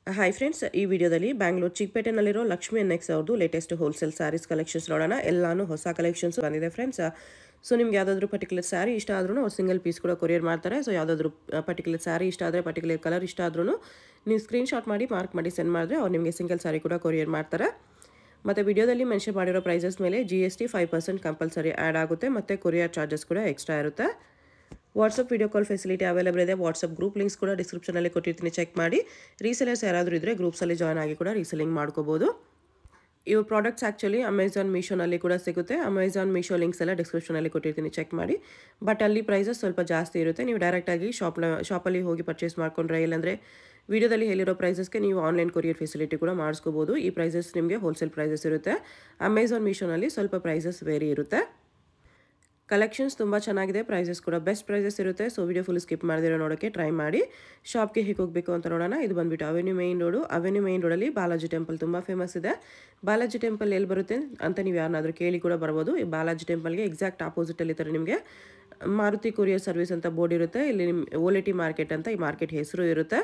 Hi friends ಈ ವಿಡಿಯೋದಲ್ಲಿ ಬ್ಯಾಂಗ್ಳೂರ್ ಚಿಕ್ಕಪೇಟೆನಲ್ಲಿರೋ ಲಕ್ಷ್ಮಿ ಎನ್ ಎಕ್ಸ್ ಅವ್ರದ್ದು ಲೇಟೆಸ್ಟ್ ಹೋಲ್ಸೇಲ್ ಸ್ಯಾರೀಸ್ ಕಲೆಕ್ಷನ್ಸ್ ನೋಡೋಣ ಎಲ್ಲಾನು ಹೊಸ ಕಲೆಕ್ಷನ್ಸ್ ಬಂದಿದೆ ಫ್ರೆಂಡ್ಸ್ ಸೊ ನಿಮ್ಗೆ ಯಾವುದಾದ್ರೂ ಪರ್ಟಿಕ್ಯುಲರ್ ಸ್ಯಾರಿ ಇಷ್ಟ ಆದ್ರೂ ಅವ್ರು ಸಿಂಗಲ್ ಪೀಸ್ ಕೂಡ ಕೊರಿಯರ್ ಮಾಡ್ತಾರೆ ಸೊ ಯಾವುದಾದ್ರೂ ಪರ್ಟಿಕ್ಯುಲರ್ ಸ್ಯಾರಿ ಇಷ್ಟ ಆದರೆ ಪರ್ಟಿಕ್ಯುಲರ್ ಕಲರ್ ಇಷ್ಟ ಆದ್ರೂ ನೀವು ಸ್ಕ್ರೀನ್ಶಾಟ್ ಮಾಡಿ ಮಾರ್ಕ್ ಮಾಡಿ ಸೆಂಡ್ ಮಾಡಿದ್ರೆ ಅವ್ರು ನಿಮಗೆ ಸಿಂಗಲ್ ಸ್ಯಾರಿ ಕೂಡ ಕೊರಿಯರ್ ಮಾಡ್ತಾರೆ ಮತ್ತು ವಿಡಿಯೋದಲ್ಲಿ ಮೆನ್ಷನ್ ಮಾಡಿರೋ ಪ್ರೈಸಸ್ ಮೇಲೆ G S T five percent compulsory add ಆಗುತ್ತೆ ಮತ್ತು ಕೊರಿಯರ್ ಚಾರ್ಜಸ್ ಕೂಡ ಎಕ್ಸ್ಟ್ರಾ ಇರುತ್ತೆ WhatsApp video call facility available ಇದೆ ವಾಟ್ಸಪ್ ಗ್ರೂಪ್ ಲಿಂಕ್ಸ್ ಕೂಡ ಡಿಸ್ಕ್ರಿಪ್ಷನಲ್ಲಿ ಕೊಟ್ಟಿರ್ತೀನಿ ಚೆಕ್ ಮಾಡಿ ರೀಸೆಲರ್ಸ್ ಯಾರಾದರೂ ಇದ್ದರೆ ಗ್ರೂಪ್ಸಲ್ಲಿ ಜಾಯ್ನ್ ಆಗಿ ಕೂಡ ರೀಸೆಲಿಂಗ್ ಮಾಡ್ಕೋಬೋದು ಇವ್ರ ಪ್ರಾಡಕ್ಟ್ಸ್ ಆ್ಯಕ್ಚುಲಿ ಅಮೆಝಾನ್ ಮೀಶೋನಲ್ಲಿ ಕೂಡ ಸಿಗುತ್ತೆ ಅಮೆಝಾನ್ ಮೀಶೋ ಲಿಂಕ್ಸ್ ಎಲ್ಲ ಡಿಸ್ಕ್ರಿಪ್ಷನಲ್ಲಿ ಕೊಟ್ಟಿರ್ತೀನಿ ಚೆಕ್ ಮಾಡಿ ಬಟ್ ಅಲ್ಲಿ ಪ್ರೈಸಸ್ ಸ್ವಲ್ಪ ಜಾಸ್ತಿ ಇರುತ್ತೆ ನೀವು ಡೈರೆಕ್ಟಾಗಿ ಶಾಪ್ನ ಶಾಪಲ್ಲಿ ಹೋಗಿ ಪರ್ಚೇಸ್ ಮಾಡ್ಕೊಂಡ್ರೆ ಇಲ್ಲಾಂದರೆ ವಿಡಿಯೋದಲ್ಲಿ ಹೇಳಿರೋ ಪ್ರೈಸಸ್ಗೆ ನೀವು ಆನ್ಲೈನ್ ಕೊರಿಯರ್ ಫೆಸಿಲಿಟಿ ಕೂಡ ಮಾಡಿಸ್ಕೋಬೋದು ಈ ಪ್ರೈಸಸ್ ನಿಮಗೆ ಹೋಲ್ಸೇಲ್ ಪ್ರೈಸಸ್ ಇರುತ್ತೆ ಅಮೆಝಾನ್ ಮೀಶೋನಲ್ಲಿ ಸ್ವಲ್ಪ ಪ್ರೈಸಸ್ ವೇರಿ ಇರುತ್ತೆ ಕಲೆಕ್ಷನ್ಸ್ ತುಂಬ ಚೆನ್ನಾಗಿದೆ ಪ್ರೈಸಸ್ ಕೂಡ ಬೆಸ್ಟ್ ಪ್ರೈಸಸ್ ಇರುತ್ತೆ ಸೊ ವಿಡಿಯೋ ಫುಲ್ ಸ್ಕಿಪ್ ಮಾಡಿದಿರೋ ನೋಡೋಕ್ಕೆ ಟ್ರೈ ಮಾಡಿ ಶಾಪ್ಗೆ ಹೇಗೆ ಹೋಗಬೇಕು ಅಂತ ನೋಡೋಣ ಇದು ಬಂದುಬಿಟ್ಟು avenue main road avenue main ರೋಡಲ್ಲಿ ಬಾಲಾಜಿ ಟೆಂಪಲ್ ತುಂಬ ಫೇಮಸ್ ಇದೆ ಬಾಲಾಜಿ ಟೆಂಪಲ್ ಎಲ್ಲಿ ಬರುತ್ತೆ ಅಂತ ನೀವು ಯಾರನ್ನಾದ್ರೂ ಕೇಳಿ ಕೂಡ ಬರ್ಬೋದು ಈ ಬಾಲಾಜಿ ಟೆಂಪಲ್ಗೆ ಎಕ್ಸಾಕ್ಟ್ ಆಪೋಸಿಟಲ್ಲಿ ಥರ ನಿಮಗೆ ಮಾರುತಿ ಕೊರಿಯರ್ ಸರ್ವಿಸ್ ಅಂತ ಬೋರ್ಡ್ ಇರುತ್ತೆ ಇಲ್ಲಿ ನಿಮ್ಮ ಓಲೆಟಿ ಮಾರ್ಕೆಟ್ ಅಂತ ಈ ಮಾರ್ಕೆಟ್ ಹೆಸರು ಇರುತ್ತೆ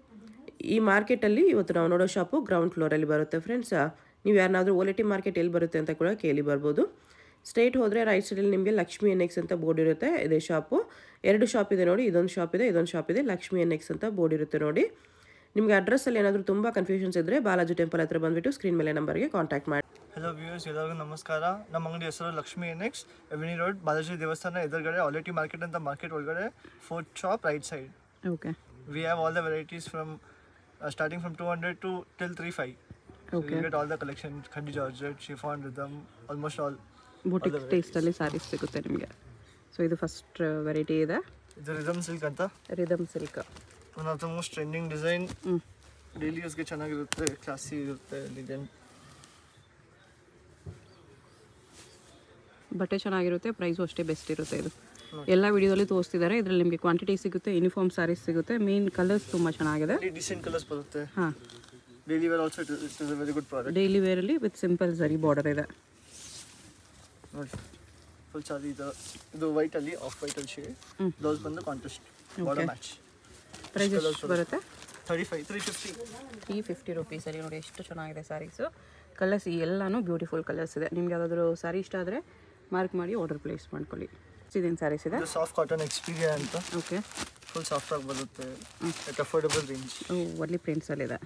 ಈ ಮಾರ್ಕೆಟಲ್ಲಿ ಇವತ್ತು ನಾವು ನೋಡೋ ಶಾಪು ಗ್ರೌಂಡ್ ಫ್ಲೋರಲ್ಲಿ ಬರುತ್ತೆ ಫ್ರೆಂಡ್ಸ್ ನೀವು ಯಾರನ್ನಾದ್ರೂ ಓಲೆಟಿ ಮಾರ್ಕೆಟ್ ಎಲ್ಲಿ ಬರುತ್ತೆ ಅಂತ ಕೂಡ ಕೇಳಿ ಬರ್ಬೋದು ಸ್ಟ್ರೈಟ್ ಹೋದರೆ ರೈಟ್ ಸೈಡಲ್ಲಿ ನಿಮಗೆ ಲಕ್ಷ್ಮಿ ಎನ್ ಎಕ್ಸ್ ಅಂತ ಬೋರ್ಡ್ ಇರುತ್ತೆ ಇದೇ ಶಾಪು ಎರಡು ಶಾಪ್ ಇದೆ ನೋಡಿ ಇದೊಂದು ಶಾಪ್ ಇದೆ ಇದೊಂದು ಶಾಪ್ ಇದೆ ಲಕ್ಷ್ಮಿ ಎನ್ ಎಕ್ಸ್ ಅಂತ ಬೋರ್ಡ್ ಇರುತ್ತೆ ನೋಡಿ ನಿಮಗೆ ಅಡ್ರೆಸ್ಸಲ್ಲಿ ಏನಾದರೂ ತುಂಬ ಕನ್ಫ್ಯೂಷನ್ಸ್ ಇದ್ದರೆ ಬಾಲಾಜಿ ಟೆಂಪಲ್ ಹತ್ರ ಬಂದುಬಿಟ್ಟು ಸ್ಕ್ರೀನ್ ಮೇಲೆ ನಂಬರ್ಗೆ ಕಾಂಟ್ಯಾಕ್ಟ್ ಮಾಡಿ ಹಲೋ ವ್ಯೂಯರ್ಸ್ ಎಲ್ಲರಿಗೂ ನಮಸ್ಕಾರ ನಮ್ಮ ಅಂಗಡಿ ಹೆಸರು Lakshmi annex avenue road Balaji ದೇವಸ್ಥಾನ ಎದುರುಗಡೆ ಆಲಿಟಿ ಮಾರ್ಕೆಟ್ ಅಂತ ಮಾರ್ಕೆಟ್ ಒಳಗಡೆ fourth shop right side okay we have all the varieties from starting from two hundred to till three five Okay. Get all the collection ಖಂಡಿ georgette chiffon rhythm almost all boutique ಟೇಸ್ಟಲ್ಲಿ ಸ್ಯಾರೀಸ್ ಸಿಗುತ್ತೆ ನಿಮಗೆ so ಇದು first variety ಇದೆ ಇದು rhythm silk ಅಂತ rhythm silk one of the most trending design ಹ್ಞೂ daily ಯೂಸ್ಗೆ ಚೆನ್ನಾಗಿರುತ್ತೆ ಕ್ಲಾಸಿ ಇರುತ್ತೆ ಡಿಸೈನ್ ಬಟ್ಟೆ ಚೆನ್ನಾಗಿರುತ್ತೆ ಪ್ರೈಸು ಅಷ್ಟೇ ಬೆಸ್ಟ್ ಇರುತ್ತೆ ಇದು ಎಲ್ಲ ವಿಡಿಯೋದಲ್ಲಿ ತೋರಿಸ್ತಿದ್ದಾರೆ ಇದರಲ್ಲಿ ನಿಮಗೆ ಕ್ವಾಂಟಿಟಿ ಸಿಗುತ್ತೆ ಯೂನಿಫಾರ್ಮ್ ಸ್ಯಾರೀಸ್ ಸಿಗುತ್ತೆ ಮೇನ್ ಕಲರ್ಸ್ ತುಂಬ ಚೆನ್ನಾಗಿದೆ ಡಿಸೆಂಟ್ ಕಲರ್ಸ್ ಬರುತ್ತೆ ಹಾಂ daily wear also it is a very good product daily ವೇರಲ್ಲಿ ವಿತ್ ಸಿಂಪಲ್ ಸರಿ ಬಾರ್ಡರ್ ಇದೆ ನೋಡಿ ಫುಲ್ ಚಾರ್ಜ್ ಇದು ಇದು ವೈಟ್ ಅಲ್ಲಿ ಆಫ್ ವೈಟ್ ಅಲ್ಲಿ ಶೇಡ್ ಹ್ಮ್. ಬ್ಲೌಸ್ ಬಂದು ಕಾಂಟ್ರಾಸ್ಟ್ ಬಾರ್ಡರ್ ಮ್ಯಾಚ್ ಪ್ರೈಸ್ ಎಷ್ಟು ಬರುತ್ತೆ thirty five three fifty three fifty ರುಪೀಸಲ್ಲಿ ನೋಡಿ ಎಷ್ಟು ಚೆನ್ನಾಗಿದೆ ಸ್ಯಾರೀಸು ಕಲರ್ಸ್ ಎಲ್ಲನೂ ಬ್ಯೂಟಿಫುಲ್ ಕಲರ್ಸ್ ಇದೆ ನಿಮ್ಗೆ ಯಾವುದಾದ್ರೂ ಸ್ಯಾರಿ ಇಷ್ಟ ಆದರೆ ಮಾರ್ಕ್ ಮಾಡಿ ಆರ್ಡರ್ ಪ್ಲೇಸ್ ಮಾಡ್ಕೊಳ್ಳಿ ಇದೇನು ಸ್ಯಾರೀಸ್ ಇದೆ ಇದು ಸಾಫ್ಟ್ ಕಾಟನ್ ಎಕ್ಸ್ಪೀರಿಯಾ ಅಂತ ಓಕೆ ಫುಲ್ ಸಾಫ್ಟ್ ಆಗಿ ಬರುತ್ತೆ ಅಟ್ ಅಫೋರ್ಡಬಲ್ ರೇಂಜ್ ಒರ್ಲಿ ಪ್ರಿಂಟ್ಸಲ್ಲಿದೆ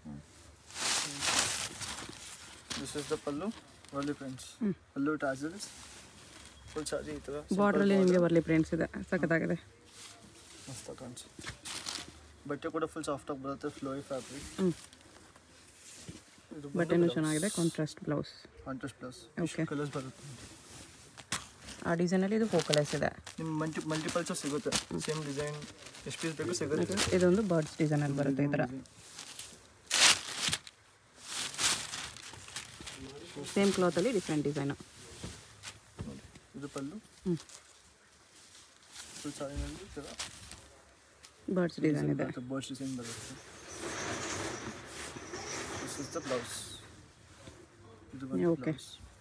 this is the pallu Warli prints pallu tassels full charge ಈ ಥರ ಬಾರ್ಡ್ರಲ್ಲಿ ನಿಮಗೆ ಒರ್ಲಿ ಪ್ರಿಂಟ್ಸ್ ಇದೆ ಸಖತ್ತಾಗಿದೆ ಮಸ್ತ್ ಕಾಣಿಸುತ್ತೆ ಬಟ್ಟೆ ಕೂಡ ಫುಲ್ ಸಾಫ್ಟ್ ಆಗಿ ಬರುತ್ತೆ ಫ್ಲೋಯಿ ಫ್ಯಾಬ್ರಿಕ್ ಹ್ಞೂ ಇದು ಬಟ್ಟೆನೂ ಚೆನ್ನಾಗಿದೆ contrast blouse contrast plus Okay. Colours ಬರುತ್ತೆ ಆ ಡಿಸೈನಲ್ಲಿ ಇದು ಫೋ ಕಲರ್ಸ್ ಇದೆ ನಿಮ್ಮ ಮಲ್ಟಿ ಮಲ್ಟಿಪಲ್ಸು ಸಿಗುತ್ತೆ ಸೇಮ್ ಡಿಸೈನ್ ಎಷ್ಟು ಪೀಸ್ ಬೇಕು ಸಿಗುತ್ತೆ ಇದೊಂದು ಬರ್ಡ್ಸ್ ಡಿಸೈನಲ್ಲಿ ಬರುತ್ತೆ ಈ ಥರ ಸೇಮ್ ಕ್ಲಾತಲ್ಲಿ ಡಿಫ್ರೆಂಟ್ ಡಿಸೈನು ನೋಡಿ, ಇದು ಪಲ್ಲು ಹ್ಞೂ ಫುಲ್ ಸಾರಿನಲ್ಲಿ ಈ ಥರ ಬರ್ಡ್ಸ್ ಡಿಸೈನ್ ಇದೆ ಬರುತ್ತೆ ಬೋರ್ಡ್ ಡಿಸೈನ್ ಬರುತ್ತೆ ದಿಸ್ ಇಸ್ ದ ಬ್ಲೌಸ್ ಇದು ಬಂದು ಓಕೆ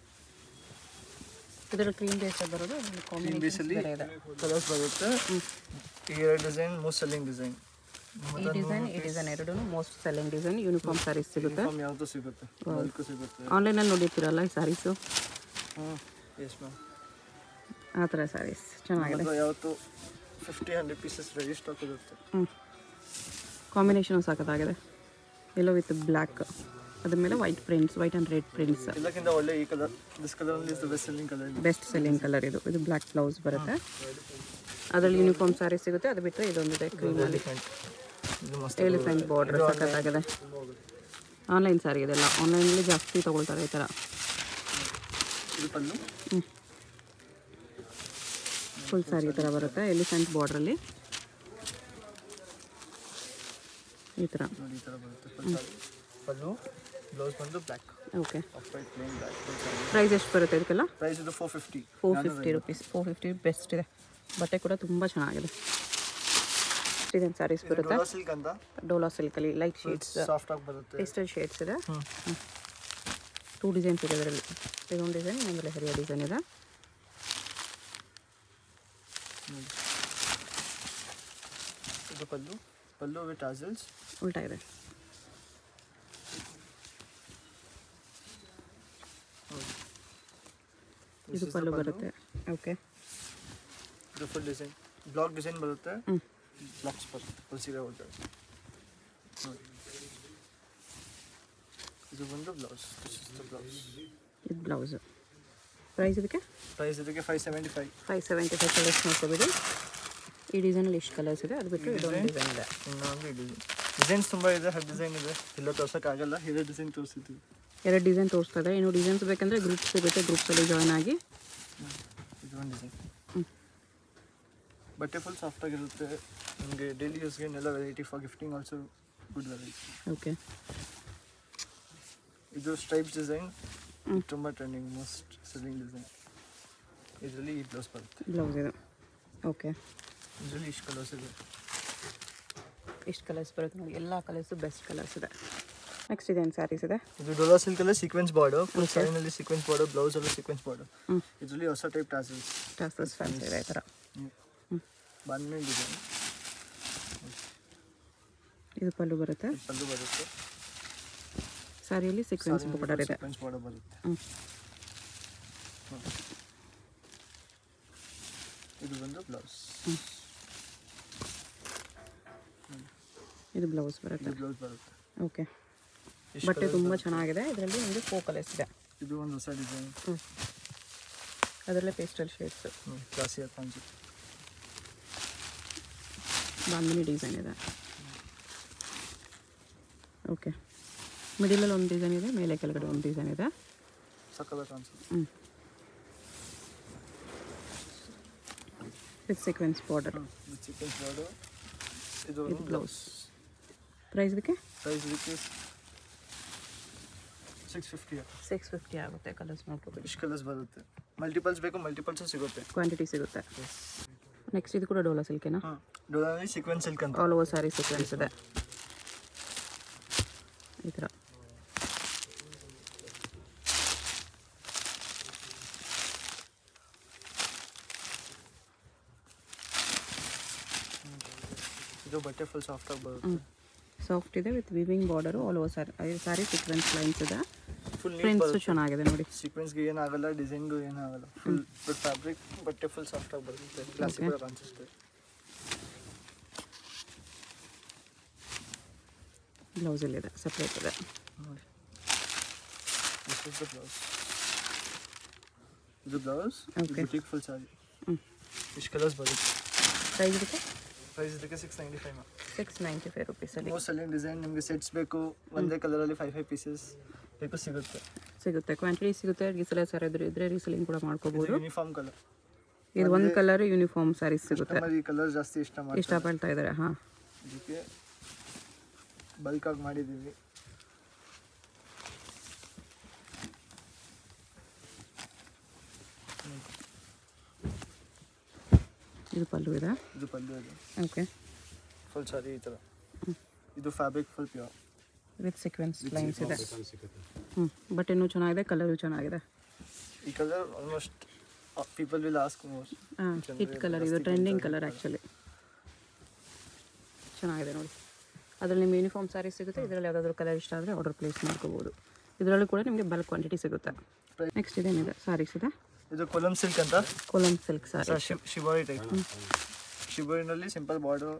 ಇದರ ಕ್ರೀಮ್ ಬೇಸ್ ಬರೋದು ಕಾಂಬಿನೇಷನ್ ಬೇಸಲ್ಲಿ ಬೇರೆ ಇದೆ ಕಲರ್ಸ್ ಬರುತ್ತೆ ಈ ಎರಡು ಡಿಸೈನ್ ಮೋಸ್ಟ್ ಸೆಲ್ಲಿಂಗ್ ಡಿಸೈನ್ ಈ ಡಿಸೈನ್ ಈ ಡಿಸೈನ್ ಎರಡೂ most selling design uniform sarees ಸಿಗುತ್ತೆ ಯೂನಿಫಾರ್ಮ್ ಯಾವುದು ಸಿಗುತ್ತೆ ಬಲ್ಕು ಸಿಗುತ್ತೆ ಆನ್ಲೈನಲ್ಲಿ ನೋಡಿರ್ತೀರಲ್ಲ ಈ ಸ್ಯಾರೀಸು ಹ್ಞೂ ಎಸ್ ಮ್ಯಾಮ್ ಆ ಥರ ಸ್ಯಾರೀಸ್ ಚೆನ್ನಾಗಿದೆ ಮತ್ತು ಯಾವತ್ತು fifty hundred pieces ready stock ಇರುತ್ತೆ ಹ್ಞೂ ಕಾಂಬಿನೇಷನು ಸಾಕತ್ತಾಗಿದೆ ಎಲ್ಲೋ ವಿತ್ ಬ್ಲ್ಯಾಕ್ ಅದ್ರ ಮೇಲೆ white prints white and red prints ಎಲ್ಲಕ್ಕಿಂತ ಒಳ್ಳೆ ಈ colour this colour is the best selling colour best selling colour ಇದು ಇದು ಬ್ಲ್ಯಾಕ್ ಬ್ಲೌಸ್ ಬರುತ್ತೆ ಅದರಲ್ಲಿ ಯೂನಿಫಾರ್ಮ್ ಸ್ಯಾರಿ ಸಿಗುತ್ತೆ ಅದು ಬಿಟ್ಟರೆ ಇದೊಂದಿದೆ ಕ್ರೀಮಲ್ಲಿ ಇದು ಮಸ್ತ್ ಎಲಿಫೆಂಟ್ ಬಾರ್ಡರ್ ಸಖತ್ತಾಗಿದೆ ಆನ್ಲೈನ್ ಸ್ಯಾರಿ ಇದೆಲ್ಲ ಆನ್ಲೈನಲ್ಲಿ ಜಾಸ್ತಿ ತೊಗೊಳ್ತಾರೆ ಈ ಥರ ಇದು ಪಲ್ಲು ಫುಲ್ ಸ್ಯಾರಿ ಈ ಥರ ಬರುತ್ತೆ ಎಲಿಫೆಂಟ್ ಬಾರ್ಡ್ರಲ್ಲಿ ಈ ಥರ ನೋಡಿ ಈ ಥರ ಬರುತ್ತೆ ಫುಲ್ ಸಾರಿ ಪಲ್ಲು ಬ್ಲೌಸ್ ಬಂದು black okay off white plain black full saree price ಎಷ್ಟು ಬರುತ್ತೆ ಇದಕ್ಕೆಲ್ಲ ಪ್ರೈಸ್ ಇದು four fifty four fifty rupees four fifty best ಇದೆ ಬಟ್ಟೆ ಕೂಡ ತುಂಬ ಚೆನ್ನಾಗಿದೆ ಇದನ್ನು ಸ್ಯಾರೀಸ್ ಬರುತ್ತೆ ಡೋಲಾ ಸಿಲ್ಕ್ ಅಂತ ಡೋಲಾ ಸಿಲ್ಕಲ್ಲಿ ಲೈಟ್ ಶೇಡ್ಸ್ ಸಾಫ್ಟ್ ಆಗಿ ಬರುತ್ತೆ ಪೇಸ್ಟಲ್ ಶೇಡ್ಸ್ ಇದೆ ಹ್ಞೂ ಟೂ ಡಿಸೈನ್ಸ್ ಇದೆ ಇದರಲ್ಲಿ ಇದೊಂದು ಡಿಸೈನ್ ಇನ್ನೊಂದು ಹೆರಿಯ ಡಿಸೈನ್ ಇದೆ ನೋಡಿ ಇದು ಪಲ್ಲು ಪಲ್ಲು ವಿತ್ ಟಾಸಲ್ಸ್ ಉಲ್ಟಾ ಇದೆ ಇದು ಪಲ್ಲು ಬರುತ್ತೆ ಓಕೆ ಇದು ಫುಲ್ ಡಿಸೈನ್ ಬ್ಲಾಕ್ ಡಿಸೈನ್ ಬರುತ್ತೆ ಹ್ಮ್. ಬ್ಲಾಕ್ಸ್ ಬರುತ್ತೆ ಫುಲ್ ಸೀರೆ ಒಳಗಡೆ ನೋಡಿ. ಇದು ಬಂದು ಬ್ಲೌಸ್ ಬ್ಲೌಸ್ ಇದು ಬ್ಲೌಸು ಪ್ರೈಸ್ ಇದಕ್ಕೆ ಪ್ರೈಸ್ ಇದಕ್ಕೆ five seventy five five seventy five colours ನೋಡ್ಕೋಬೇಡಿ ಈ ಡಿಸೈನಲ್ಲಿ ಎಷ್ಟು ಕಲರ್ಸ್ ಇದೆ ಅದು ಬಿಟ್ಟರೆ ಇದೊಂದು ಡಿಸೈನ್ ಇದೆ ಇನ್ನೊಂದು ಡಿಸೈನ್ ಡಿಸೈನ್ಸ್ ತುಂಬ ಇದೆ ಹತ್ತು ಡಿಸೈನ್ ಇದೆ ಎಲ್ಲ ತೋರ್ಸೋಕ್ಕಾಗಲ್ಲ ಇರೋ ಡಿಸೈನ್ ತೋರಿಸಿದ್ವಿ ಎರಡು ಡಿಸೈನ್ ತೋರಿಸ್ತಾ ಇದೆ ಇನ್ನು ಡಿಸೈನ್ಸ್ ಬೇಕಂದರೆ ಗ್ರೂಪ್ಸ್ ಸಿಗುತ್ತೆ ಗ್ರೂಪ್ಸಲ್ಲಿ ಜಾಯ್ನ್ ಆಗಿ ಇದು ಒಂದು ಡಿಸೈನ್ ಹ್ಮ್. ಬಟ್ಟೆ ಫುಲ್ ಸಾಫ್ಟ್ ಆಗಿರುತ್ತೆ ನಿಮಗೆ ಡೈಲಿ ಯೂಸ್ಗೆ ಎಲ್ಲ variety for gifting also good variety okay ಇದು ಸ್ಟ್ರೈಪ್ಸ್ ಡಿಸೈನ್ ಹ್ಮ್. ತುಂಬ ಟ್ರೆಂಡಿಂಗ್ ಮೋಸ್ಟ್ ಸೆಲ್ಲಿಂಗ್ ಡಿಸೈನ್ ಇದರಲ್ಲಿ ಈ ಬ್ಲೌಸ್ ಬರುತ್ತೆ ಬ್ಲೌಸ್ ಇದೆ ಓಕೆ ಇದರಲ್ಲಿ ಇಷ್ಟು ಕಲರ್ಸ್ ಇದೆ ಎಷ್ಟು ಕಲರ್ಸ್ ಬರುತ್ತೆ ನೋಡಿ ಎಲ್ಲ ಕಲರ್ಸು ಬೆಸ್ಟ್ ಕಲರ್ಸ್ ಇದೆ ನೆಕ್ಸ್ಟ್ ಇದೇನು ಸ್ಯಾರೀಸ್ ಇದೆ ಇದು ಡೋಲಾ ಸಿಲ್ಕಲ್ಲೇ ಸೀಕ್ವೆನ್ಸ್ ಬಾರ್ಡರ್ ಫುಲ್ ಸೈನಲ್ಲಿ ಸೀಕ್ವೆನ್ಸ್ ಬಾರ್ಡರ್ ಬ್ಲೌಸ್ ಅಲ್ಲೂ ಸೀಕ್ವೆನ್ಸ್ ಬಾರ್ಡರ್ ಹ್ಮ್. ಇದರಲ್ಲಿ ಹೊಸ ಟೈಪ್ ಟ್ಯಾಸಲ್ಸ್ ಟಾಸಸ್ ಫ್ಯಾನ್ಸಿ ಇದೆ ಈ ಥರ ಬಾಂಧಣಿ ಡಿಸೈನ್ ಇದು ಪಲ್ಲು ಬರುತ್ತೆ ಪಲ್ಲು ಬರುತ್ತೆ ಸ್ಯಾರಿಯಲ್ಲಿ ಸೀಕ್ವೆನ್ಸ್ ಬಾರ್ಡರ್ ಇದೆ ಸೀಕ್ವೆನ್ಸ್ ಬಾರ್ಡರ್ ಬರುತ್ತೆ ಹ್ಞೂ ಇದು ಬಂದು ಬ್ಲೌಸ್ ಇದು ಬ್ಲೌಸ್ ಬರುತ್ತೆ ಇದು ಬ್ಲೌಸ್ ಬರುತ್ತೆ ಓಕೆ ಇಷ್ಟು ಬಟ್ಟೆ ತುಂಬ ಚೆನ್ನಾಗಿದೆ ಇದರಲ್ಲಿ ನಿಮಗೆ ಫೋ ಕಲರ್ಸ್ ಇದೆ ಇದು ಒಂದು ಹೊಸ ಡಿಸೈನ್ ಹ್ಞೂ ಅದರಲ್ಲೇ ಪೇಸ್ಟಲ್ ಶೇಡ್ಸು ಕ್ಲಾಸಿಯಾಗಿ ಕಾಣಿಸುತ್ತೆ ಬಾಂಧನಿ ಡಿಸೈನ್ ಇದೆ ಓಕೆ ಮಿಡಿಲಲ್ಲಿ ಒಂದು ಡಿಸೈನ್ ಇದೆ ಮೇಲೆ ಕೆಳಗಡೆ ಒಂದು ಡಿಸೈನ್ ಇದೆ ಸಕ್ಕದಾಗಿ ಕಾಣಿಸುತ್ತೆ ಹ್ಞೂ ವಿತ್ ಸೀಕ್ವೆನ್ಸ್ ಬಾರ್ಡರ್ ಇದು ಚಿಕನ್ ಬಾರ್ಡರ್ ಇದು ಇದು ಬ್ಲೌಸ್ ಪ್ರೈಸ್ ಇದಕ್ಕೆ ಪ್ರೈಸ್ ಇದಕ್ಕೆ ಸಿಕ್ಸ್ ಫಿಫ್ಟಿ ಸಿಕ್ಸ್ ಫಿಫ್ಟಿ ಆಗುತ್ತೆ ಕಲರ್ಸ್ ನೋಡ್ಕೋಬೇಡಿ ಇಷ್ಟು ಕಲರ್ಸ್ ಬರುತ್ತೆ ಮಲ್ಟಿಪಲ್ಸ್ ಬೇಕು ಮಲ್ಟಿಪಲ್ಸು ಸಿಗುತ್ತೆ ಕ್ವಾಂಟಿಟಿ ಸಿಗುತ್ತೆ ನೆಕ್ಸ್ಟ್ ಇದು ಕೂಡ ಡೋಲಾ ಸಿಲ್ಕೇನಾ ಹಾಂ ಡೋಲಾನಲ್ಲಿ ಸೀಕ್ವೆನ್ಸ್ ಸಿಲ್ಕ್ ಅಂತ ಆಲ್ ಓವರ್ ಸ್ಯಾರಿ ಸೀಕ್ವೆನ್ಸ್ ಇದೆ ಈ ಥರ ಇದು ಬಟ್ಟೆ ಫುಲ್ ಸಾಫ್ಟ್ ಆಗಿ ಬರುತ್ತೆ ಹ್ಞೂ ಸಾಫ್ಟ್ ಇದೆ with weaving border all over saree saree sequence lines ಇದೆ ಫುಲ್ ನೀಟ್ ಪ್ರಿಂಟ್ಸು ಬರುತ್ತೆ ಚೆನ್ನಾಗಿದೆ ನೋಡಿ ಸೀಕ್ವೆನ್ಸ್ಗೆ ಏನಾಗಲ್ಲ ಡಿಸೈನ್ಗೂ ಏನಾಗಲ್ಲ ಫುಲ್ ಬಟ್ ಫ್ಯಾಬ್ರಿಕ್ ಬಟ್ಟೆ ಫುಲ್ ಸಾಫ್ಟ್ ಆಗಿ ಬರುತ್ತೆ ಕ್ಲಾಸಿಕ್ ಕೂಡ ಕಾಣಿಸುತ್ತೆ ಬ್ಲೌಸಲ್ಲಿದೆ ಸಪ್ರೇಟ್ ಇದೆ ನೋಡಿ ದಿಸ್ ಇಸ್ ದ ಬ್ಲೌಸ್ ಇದು blouse Okay. Boutique full saree ಹ್ಞೂ ಇಷ್ಟು ಕಲರ್ಸ್ ಬರುತ್ತೆ ಪ್ರೈಸ್ ಇದಕ್ಕೆ ಪ್ರೈಸ್ ಇದಕ್ಕೆ six ninety five six ninety five ರುಪೀಸಲ್ಲಿ ಮೋಸ್ಟ್ ಸೆಲ್ಲಿಂಗ್ ಡಿಸೈನ್ ನಿಮಗೆ ಸೆಟ್ಸ್ ಬೇಕು ಒಂದೇ ಕಲರಲ್ಲಿ ಫೈವ್ ಫೈವ್ ಪೀಸಸ್ ಬೇಕು ಸಿಗುತ್ತೆ ಸಿಗುತ್ತೆ ಕ್ವಾಂಟಿಟಿ ಸಿಗುತ್ತೆ ರೀಸೆಲರ್ ಸರ್ ಇದ್ರೆ ಇದ್ರೆ ರೀಸೆಲಿಂಗ್ ಕೂಡ ಮಾಡ್ಕೋಬೋದು ಯೂನಿಫಾರ್ಮ್ ಕಲರ್ ಇದು ಒಂದು ಕಲರ್ ಯೂನಿಫಾರ್ಮ್ ಸ್ಯಾರೀಸ್ ಸಿಗುತ್ತೆ ಕಸ್ಟಮರ್ ಈ ಕಲರ್ ಜಾಸ್ತಿ ಇಷ್ಟ ಮಾಡ್ತಾರೆ ಇಷ್ಟಪಡ್ತಾ ಇದ್ದಾರೆ ಹಾಂ ಇದಕ್ಕೆ ಬಲ್ಕಾಗಿ ಮಾಡಿದ್ದೀವಿ ಇದು ಪಲ್ಲು ಇದೆ ಇದು ಪಲ್ಲು ಇದೆ ಓಕೆ ಫುಲ್ ಸಾರಿ ಈ ಥರ ಇದು fabric full pure with sequence lines ಇದೆ ಹ್ಞೂ ಬಟ್ ಇನ್ನೂ ಚೆನ್ನಾಗಿದೆ ಕಲರು ಚೆನ್ನಾಗಿದೆ ಈ colour almost people will ask most ಹಾಂ ಹಿಟ್ ಕಲರ್ ಇದು ಟ್ರೆಂಡಿಂಗ್ ಕಲರ್ ಆ್ಯಕ್ಚುಲಿ ಚೆನ್ನಾಗಿದೆ ನೋಡಿ ಅದರಲ್ಲಿ ನಿಮ್ಮ ಯೂನಿಫಾರ್ಮ್ ಸ್ಯಾರಿ ಸಿಗುತ್ತೆ ಇದರಲ್ಲಿ ಯಾವುದಾದ್ರೂ ಕಲರ್ ಇಷ್ಟ ಆದರೆ ಆರ್ಡರ್ ಪ್ಲೇಸ್ ಮಾಡ್ಕೋಬೋದು ಇದರಲ್ಲೂ ಕೂಡ ನಿಮಗೆ ಬಲ್ಕ್ ಕ್ವಾಂಟಿಟಿ ಸಿಗುತ್ತೆ ನೆಕ್ಸ್ಟ್ ಇದೇನಿದೆ ಸ್ಯಾರೀಸ್ ಇದೆ ಇದು ಕೊಲಮ್ ಸಿಲ್ಕ್ ಅಂತ Kolam silk saree shibori type ಶಿಬೋರಿನಲ್ಲಿ ಸಿಂಪಲ್ ಬಾರ್ಡರ್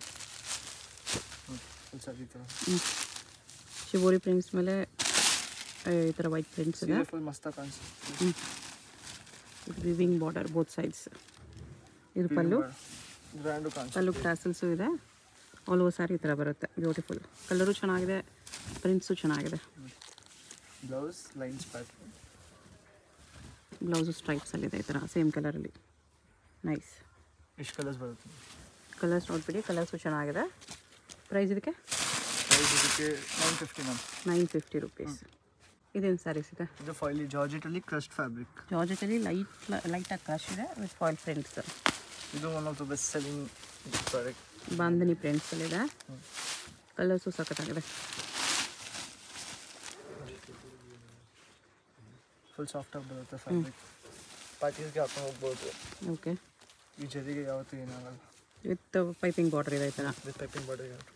ಫುಲ್ ಸಾರಿ ಈ ಥರ ಶಿಬೋರಿ ಪ್ರಿಂಟ್ಸ್ ಮೇಲೆ ಆ, ಈ ಥರ ವೈಟ್ ಪ್ರಿಂಟ್ಸ್ ಇದೆ ಸೀರೆ ಫುಲ್ ಮಸ್ತಾಗಿ ಕಾಣಿಸುತ್ತೆ ಹ್ಞೂ ಇದು ವಿವಿಂಗ್ ಬಾರ್ಡರ್ ಬೋತ್ ಸೈಡ್ಸ್ ಇದು ಪಲ್ಲು ಗ್ರ್ಯಾಂಡು ಕಾಣಿಸುತ್ತೆ ಪಲ್ಲು ಟ್ಯಾಸಲ್ಸು ಇದೆ ಆಲ್ ಓವರ್ ಸ್ಯಾರಿ ಈ ಥರ ಬರುತ್ತೆ ಬ್ಯೂಟಿಫುಲ್ ಕಲರು ಚೆನ್ನಾಗಿದೆ ಪ್ರಿಂಟ್ಸು ಚೆನ್ನಾಗಿದೆ ಬ್ಲೌಸ್ ಲೈನ್ಸ್ ಪ್ಯಾಟ್ರನ್ ಬ್ಲೌಸು ಸ್ಟ್ರೈಪ್ಸಲ್ಲಿದೆ ಈ ಥರ ಸೇಮ್ ಕಲರಲ್ಲಿ ನೈಸ್ ಇಷ್ಟು ಕಲರ್ಸ್ ಬರುತ್ತೆ ಕಲರ್ಸ್ ನೋಡ್ಬಿಡಿ ಕಲರ್ಸು ಚೆನ್ನಾಗಿದೆ ಪ್ರೈಸ್ ಇದಕ್ಕೆ ಪ್ರೈಸ್ ಇದಕ್ಕೆ nine fifty ma'am nine fifty rupees ಇದೇನು ಸ್ಯಾರೀಸ್ ಇದೆ ಇದು ಫೈಲಿ ಜಾರ್ಜೆಟಲ್ಲಿ ಕ್ರಸ್ಟ್ ಫ್ಯಾಬ್ರಿಕ್ ಜಾರ್ಜೆಟಲ್ಲಿ ಲೈಟ್ ಲೈಟಾಗಿ ಕ್ರಶ್ ಇದೆ ವಿತ್ ಫಾಯಿಲ್ ಪ್ರಿಂಟ್ಸ್ ಇದು one of the best selling product bandhani ಪ್ರಿಂಟ್ಸಲ್ಲಿದೆ colours ಸಖತ್ತಾಗಿದೆ ಫುಲ್ ಸಾಫ್ಟಾಗಿ ಬರುತ್ತೆ ಫ್ಯಾಬ್ರಿಕ್ ಪಾರ್ಟೀಸ್ಗೆ ಹಾಕೊಂಡು ಹೋಗ್ಬೋದು ಓಕೆ ಈ ಜರಿಗೆ ಯಾವತ್ತೂ ಏನಾಗಲ್ಲ ವಿತ್ ಪೈಪಿಂಗ್ ಬಾರ್ಡರ್ ಇದೆ ಈ ಥರ ವಿತ್ ಪೈಪಿಂಗ್ ಬಾರ್ಡರ್ ಯಾವತ್ತು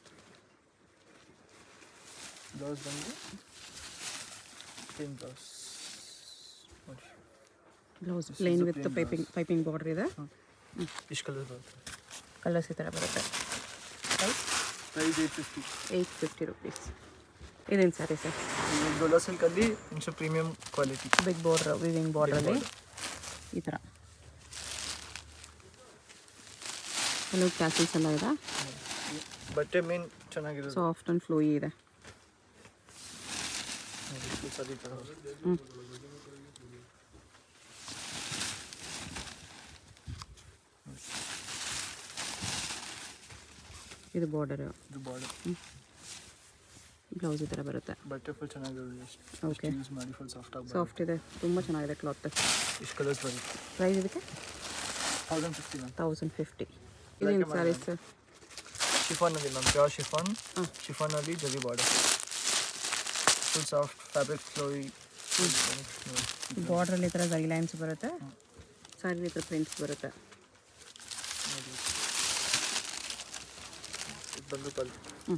ಬ್ಲೌಸ್ ಬಂದು ಪ್ಲೇನ್ ಬ್ಲೌಸ್ ನೋಡಿ blouse plain with piping piping border ಇದೆ ಇಷ್ಟು ಕಲರ್ ಬರುತ್ತೆ ಕಲರ್ಸ್ ಈ ಥರ ಬರುತ್ತೆ price eight fifty eight fifty rupees ಇದೇನು ಸ್ಯಾರಿ ಸರ್ ಈ ಡೋಲಾ ಸಿಲ್ಕಲ್ಲಿ ಇನ್ಸು premium quality big border weaving ಬಾರ್ಡ್ರಲ್ಲಿ ಈ ಥರ ಕೆಲವು ಕ್ಯಾಸಲ್ಸ್ ಎಲ್ಲ ಇದೆ ಬಟ್ಟೆ ಮೇನ್ ಚೆನ್ನಾಗಿರೋದು ಸಾಫ್ಟ್ ಆ್ಯಂಡ್ ಫ್ಲೋಯಿ ಇದೆ full saree ಥರ ಬರುತ್ತೆ. ಹ್ಞೂ ಇದು ಬಾರ್ಡರ್ ಇದು ಬಾರ್ಡರ್ ಬ್ಲೌಸ್ ಈ ಥರ ಬರುತ್ತೆ ಬಟ್ಟೆ ಫುಲ್ ಚೆನ್ನಾಗಿರೋದು ಎಷ್ಟು ಓಕೆ ಯೂಸ್ ಮಾಡಿ ಫುಲ್ ಸಾಫ್ಟ್ ಆಗಿ ಸಾಫ್ಟ್ ಇದೆ ತುಂಬ ಚೆನ್ನಾಗಿದೆ ಕ್ಲಾತ್ ಇಷ್ಟು ಕಲರ್ಸ್ ಬರುತ್ತೆ ಪ್ರೈಸ್ ಇದಕ್ಕೆ thousand fifty ma'am thousand fifty ಇದೇನು ಸ್ಯಾರೀಸ್ ಶಿಫಾನಲ್ಲಿ ಮ್ಯಾಮ್ ಪ್ಯೂರ್ ಶಿಫಾನ್ ಹಾಂ. ಶಿಫಾನಲ್ಲಿ zari border full soft fabric flowy ಬಾರ್ಡ್ರಲ್ಲಿ ಈ ಥರ ಜರಿ ಲೈನ್ಸ್ ಬರುತ್ತೆ ಸ್ಯಾರಿ ಈ ಥರ ಪ್ರಿಂಟ್ಸ್ ಬರುತ್ತೆ ಇದು ಬಂದು ಪಲ್ಲು ಹ್ಞೂ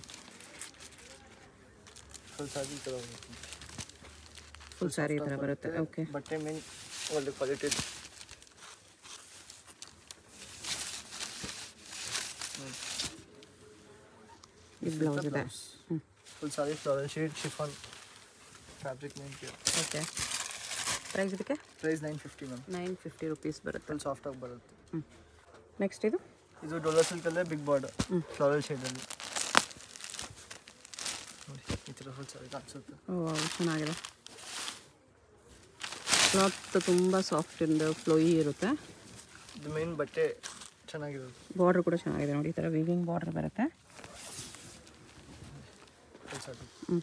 ಫುಲ್ ಸಾರಿ ಈ ಥರ ಬರುತ್ತೆ ಫುಲ್ ಸ್ಯಾರಿ ಈ ಥರ ಬರುತ್ತೆ ಓಕೆ ಬಟ್ಟೆ ಮೇನ್ ಒಳ್ಳೆ ಕ್ವಾಲಿಟಿ ಇದು ಬ್ಲೌಸ್ ಇದೆ ಹ್ಞೂ full saree flower shade chiffon fabric main okay price ಇದಕ್ಕೆ price nine fifty ma'am nine fifty rupees ಬರುತ್ತೆ ಫುಲ್ ಸಾಫ್ಟ್ ಆಗಿ ಬರುತ್ತೆ ಹ್ಞೂ ನೆಕ್ಸ್ಟ್ ಇದು ಇದು ಡೋಲಾ ಸಿಲ್ಕಲ್ಲೇ ಬಿಗ್ ಬಾರ್ಡರ್ ಹ್ಮ್. ಫ್ಲವರಲ್ ಶೇಡಲ್ಲಿ ನೋಡಿ ಈ ಥರ ಫುಲ್ ಸಾರಿ ಕಾಣಿಸುತ್ತೆ ಓ ಚೆನ್ನಾಗಿದೆ ಕ್ಲಾತ್ ತುಂಬ ಸಾಫ್ಟ್ ಇಂದ ಫ್ಲೋಯಿ ಇರುತ್ತೆ ಇದು ಮೇನ್ ಬಟ್ಟೆ ಚೆನ್ನಾಗಿರೋದು ಬಾರ್ಡ್ರ್ ಕೂಡ ಚೆನ್ನಾಗಿದೆ ನೋಡಿ ಈ ಥರ ವಿವಿಂಗ್ ಬಾರ್ಡ್ರ್ ಬರುತ್ತೆ ಫುಲ್ ಸಾರಿ ಹ್ಞೂ